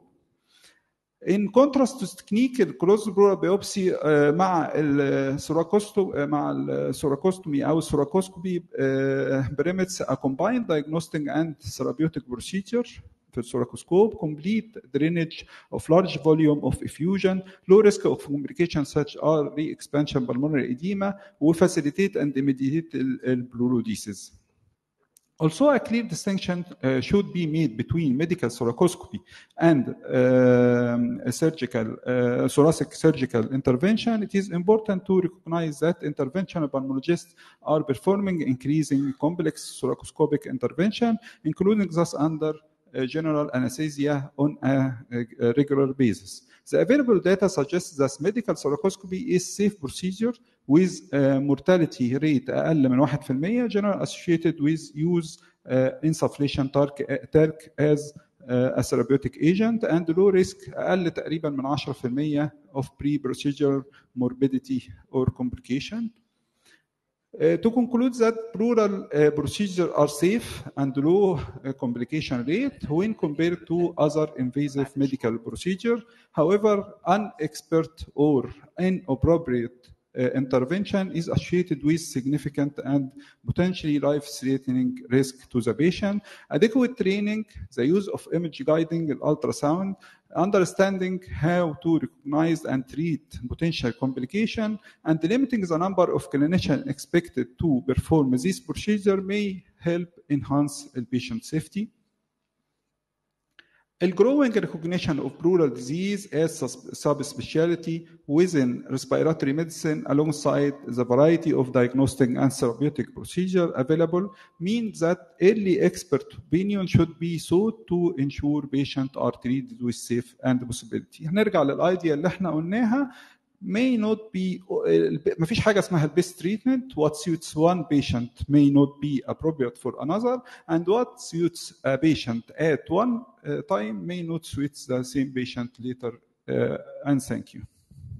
In contrast to technique الكلوز pleural biopsy مع الثوراكوستو مع الثوراكوستومي او الثوراكوسكوبي بريمتس a combined diagnostic and therapeutic procedure في الثوراكوسكوب complete drainage of large volume of effusion low risk of complications such as re-expansion pulmonary edema و facilitate and mediate البلوروديسيس. Also, a clear distinction uh, should be made between medical thoracoscopy and um, surgical, uh, thoracic surgical intervention. It is important to recognize that interventional pulmonologists are performing increasing complex thoracoscopic intervention, including thus under uh, general anesthesia on a, a regular basis. The available data suggests that medical thoracoscopy is safe procedure with uh, mortality rate أقل من 1% general associated with use uh, insufflation talc, talc as uh, a therapeutic agent and low risk أقل تقريبا من 10% of pre-procedure morbidity or complication. Uh, to conclude that plural uh, procedures are safe and low uh, complication rate when compared to other invasive medical procedure. However, unexpert or inappropriate intervention is associated with significant and potentially life-threatening risk to the patient. Adequate training, the use of image guiding, ultrasound, understanding how to recognize and treat potential complication, and limiting the number of clinicians expected to perform this procedure may help enhance the patient safety. A growing recognition of pleural disease as subspecialty within respiratory medicine alongside the variety of diagnostic and therapeutic procedures available means that early expert opinion should be sought to ensure patients are treated with safe and possibility. هنرجع للايديا اللي احنا قلناها may not be ما فيش حاجه اسمها البيست treatment what suits one patient may not be appropriate for another and what suits a patient at one uh, time may not suit the same patient later uh, and thank you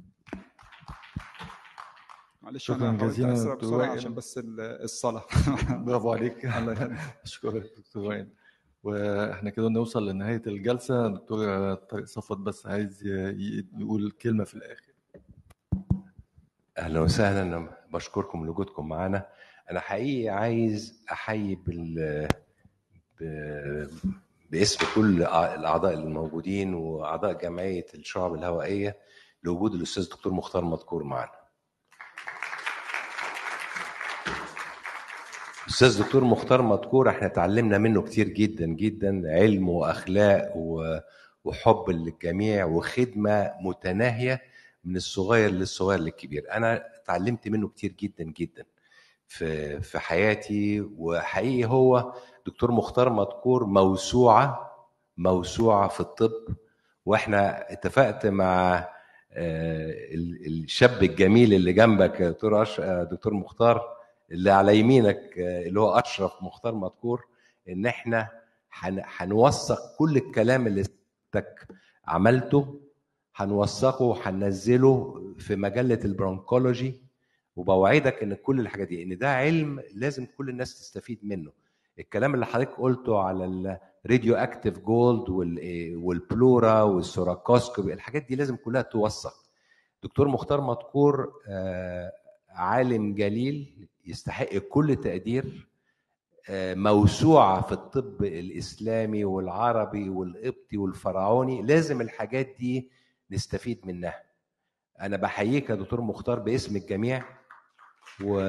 معلش شكرا انا جزيلا بسرعه دكتور بسرعه وائل. عشان بس ال- الصلاه برافو عليك الله يهديك. اشكرك دكتور وائل واحنا كده نوصل لنهايه الجلسه دكتور طارق صفوت بس عايز يقول كلمه في الاخر اهلا وسهلا انا بشكركم لوجودكم معانا انا حقيقي عايز احيي بال ب... باسم كل الاعضاء الموجودين واعضاء جمعيه الشعب الهوائيه لوجود الاستاذ الدكتور مختار مذكور معنا استاذ دكتور مختار مذكور احنا اتعلمنا منه كتير جدا جدا علم واخلاق وحب للجميع وخدمه متناهيه من الصغير للصغير للكبير انا اتعلمت منه كتير جدا جدا في في حياتي وحقيقي هو دكتور مختار مذكور موسوعه موسوعه في الطب واحنا اتفقت مع الشاب الجميل اللي جنبك دكتور دكتور مختار اللي على يمينك اللي هو اشرف مختار مذكور ان احنا هنوثق كل الكلام اللي سيادتك عملته هنوثقه وهننزله في مجله البرونكولوجي وبوعدك ان كل الحاجات دي ان ده علم لازم كل الناس تستفيد منه الكلام اللي حضرتك قلته على الراديو اكتيف جولد والبلورا والسوراكوسكوبي الحاجات دي لازم كلها توثق دكتور مختار مذكور عالم جليل يستحق كل تقدير موسوعة في الطب الإسلامي والعربي والقبطي والفرعوني لازم الحاجات دي نستفيد منها أنا بحييك يا دكتور مختار باسم الجميع و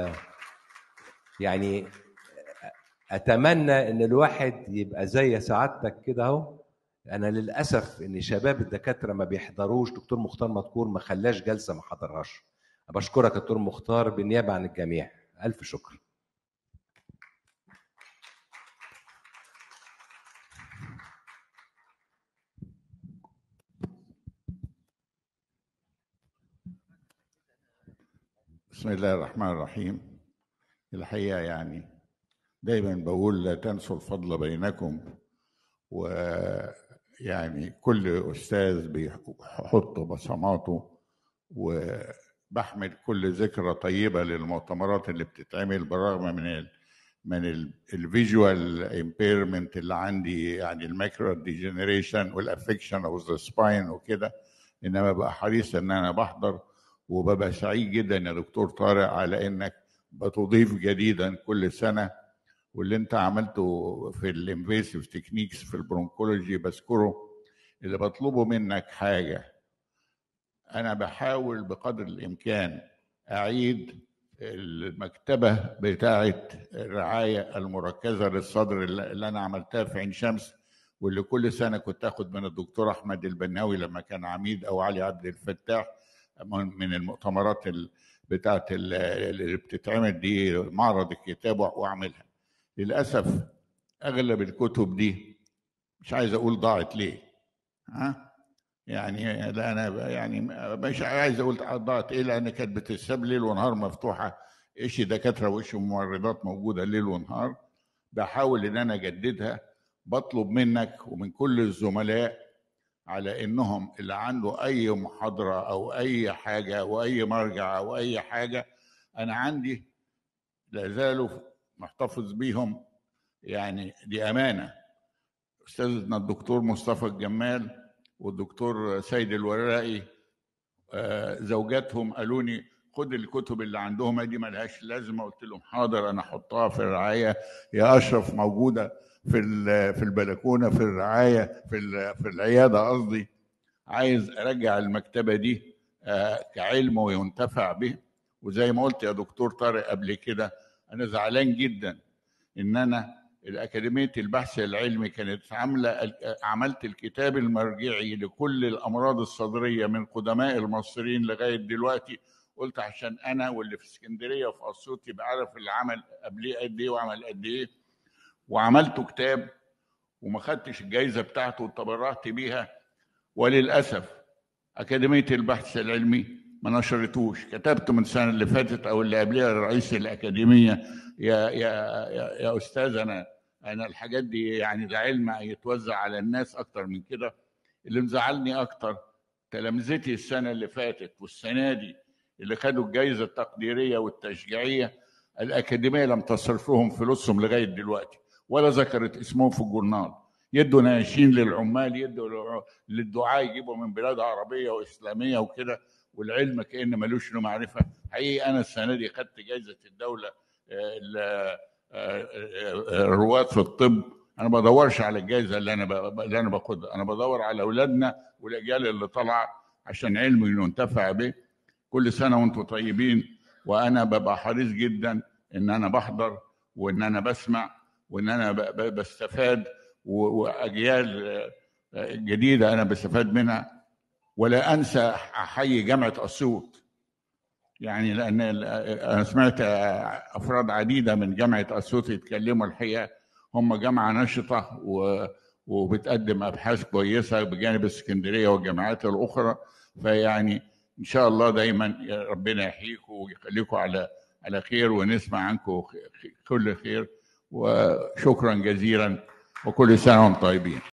يعني أتمنى إن الواحد يبقى زي سعادتك كده أهو أنا للأسف إن شباب الدكاترة ما بيحضروش دكتور مختار مذكور ما خلاش جلسة ما حضرهاش بشكرك يا دكتور مختار بالنيابه عن الجميع الف شكر بسم الله الرحمن الرحيم الحقيقه يعني دايما بقول لا تنسوا الفضل بينكم ويعني كل استاذ بيحط بصماته و بحمل كل ذكرى طيبه للمؤتمرات اللي بتتعمل بالرغم من ال من الفيجوال امبيرمنت اللي عندي يعني الماكرو ديجنريشن والافكشن اوف ذا سباين وكده انما بقى حريص ان انا بحضر وببقى سعيد جدا يا دكتور طارق على انك بتضيف جديدا كل سنه واللي انت عملته في الانفيسيف تكنيكس في البرونكولوجي بذكره اللي بطلبه منك حاجه انا بحاول بقدر الامكان اعيد المكتبه بتاعه الرعايه المركزه للصدر اللي انا عملتها في عين شمس واللي كل سنه كنت اخد من الدكتور احمد البناوي لما كان عميد او علي عبد الفتاح من المؤتمرات بتاعه اللي بتتعمل دي معرض الكتاب واعملها للاسف اغلب الكتب دي مش عايز اقول ضاعت ليه ها يعني لا انا يعني مش عايز اقول ضاعت ايه لان كانت بتتساب ليل ونهار مفتوحه ايش دكاتره وايش ممرضات موجوده ليل ونهار بحاول ان انا اجددها بطلب منك ومن كل الزملاء على انهم اللي عنده اي محاضره او اي حاجه او اي مرجع او اي حاجه انا عندي لا زالوا محتفظ بيهم يعني دي امانه استاذنا الدكتور مصطفى الجمال والدكتور سيد الورائي زوجاتهم قالوا لي خد الكتب اللي عندهم دي ملهاش لازمه قلت لهم حاضر انا احطها في الرعايه يا اشرف موجوده في في البلكونه في الرعايه في في العياده قصدي عايز ارجع المكتبه دي كعلم وينتفع به وزي ما قلت يا دكتور طارق قبل كده انا زعلان جدا ان انا الأكاديمية البحث العلمي كانت عاملة عملت الكتاب المرجعي لكل الأمراض الصدرية من قدماء المصريين لغاية دلوقتي قلت عشان أنا واللي في اسكندرية وفي أسيوط يبقى عارف اللي عمل قبليه قد إيه وعمل قد إيه وعملته كتاب وما خدتش الجايزة بتاعته وتبرعت بيها وللأسف أكاديمية البحث العلمي ما نشرتوش كتبت من السنة اللي فاتت أو اللي قبلها رئيس الأكاديمية يا يا يا, يا أستاذ أنا انا الحاجات دي يعني ده علم يتوزع على الناس اكتر من كده اللي مزعلني اكتر تلامذتي السنه اللي فاتت والسنه دي اللي خدوا الجائزه التقديريه والتشجيعيه الاكاديميه لم تصرف لهم فلوسهم لغايه دلوقتي ولا ذكرت اسمهم في الجورنال يدوا ناشين للعمال يدوا للع- للدعاء يجيبوا من بلاد عربيه واسلاميه وكده والعلم كان ملوش له معرفه حقيقي انا السنه دي خدت جائزه الدوله آه، ال- آه، آه، الرواد في الطب انا ما بدورش على الجائزه اللي انا ب- اللي انا باخدها انا بدور على اولادنا والاجيال اللي طالعه عشان علم ينتفع به كل سنه وانتم طيبين وانا ببقى حريص جدا ان انا بحضر وان انا بسمع وان انا ب- ب- بستفاد و- واجيال آه، جديده انا بستفاد منها ولا انسى احيي جامعه اسيوط يعني لان ال- انا سمعت افراد عديده من جامعه اسيوط يتكلموا الحقيقه هم جامعه نشطه و وبتقدم ابحاث كويسه بجانب اسكندريه والجامعات الاخرى فيعني ان شاء الله دايما يا ربنا يحييكم ويخليكم على على خير ونسمع عنكم خ- كل خير وشكرا جزيلا وكل سنه وانتم طيبين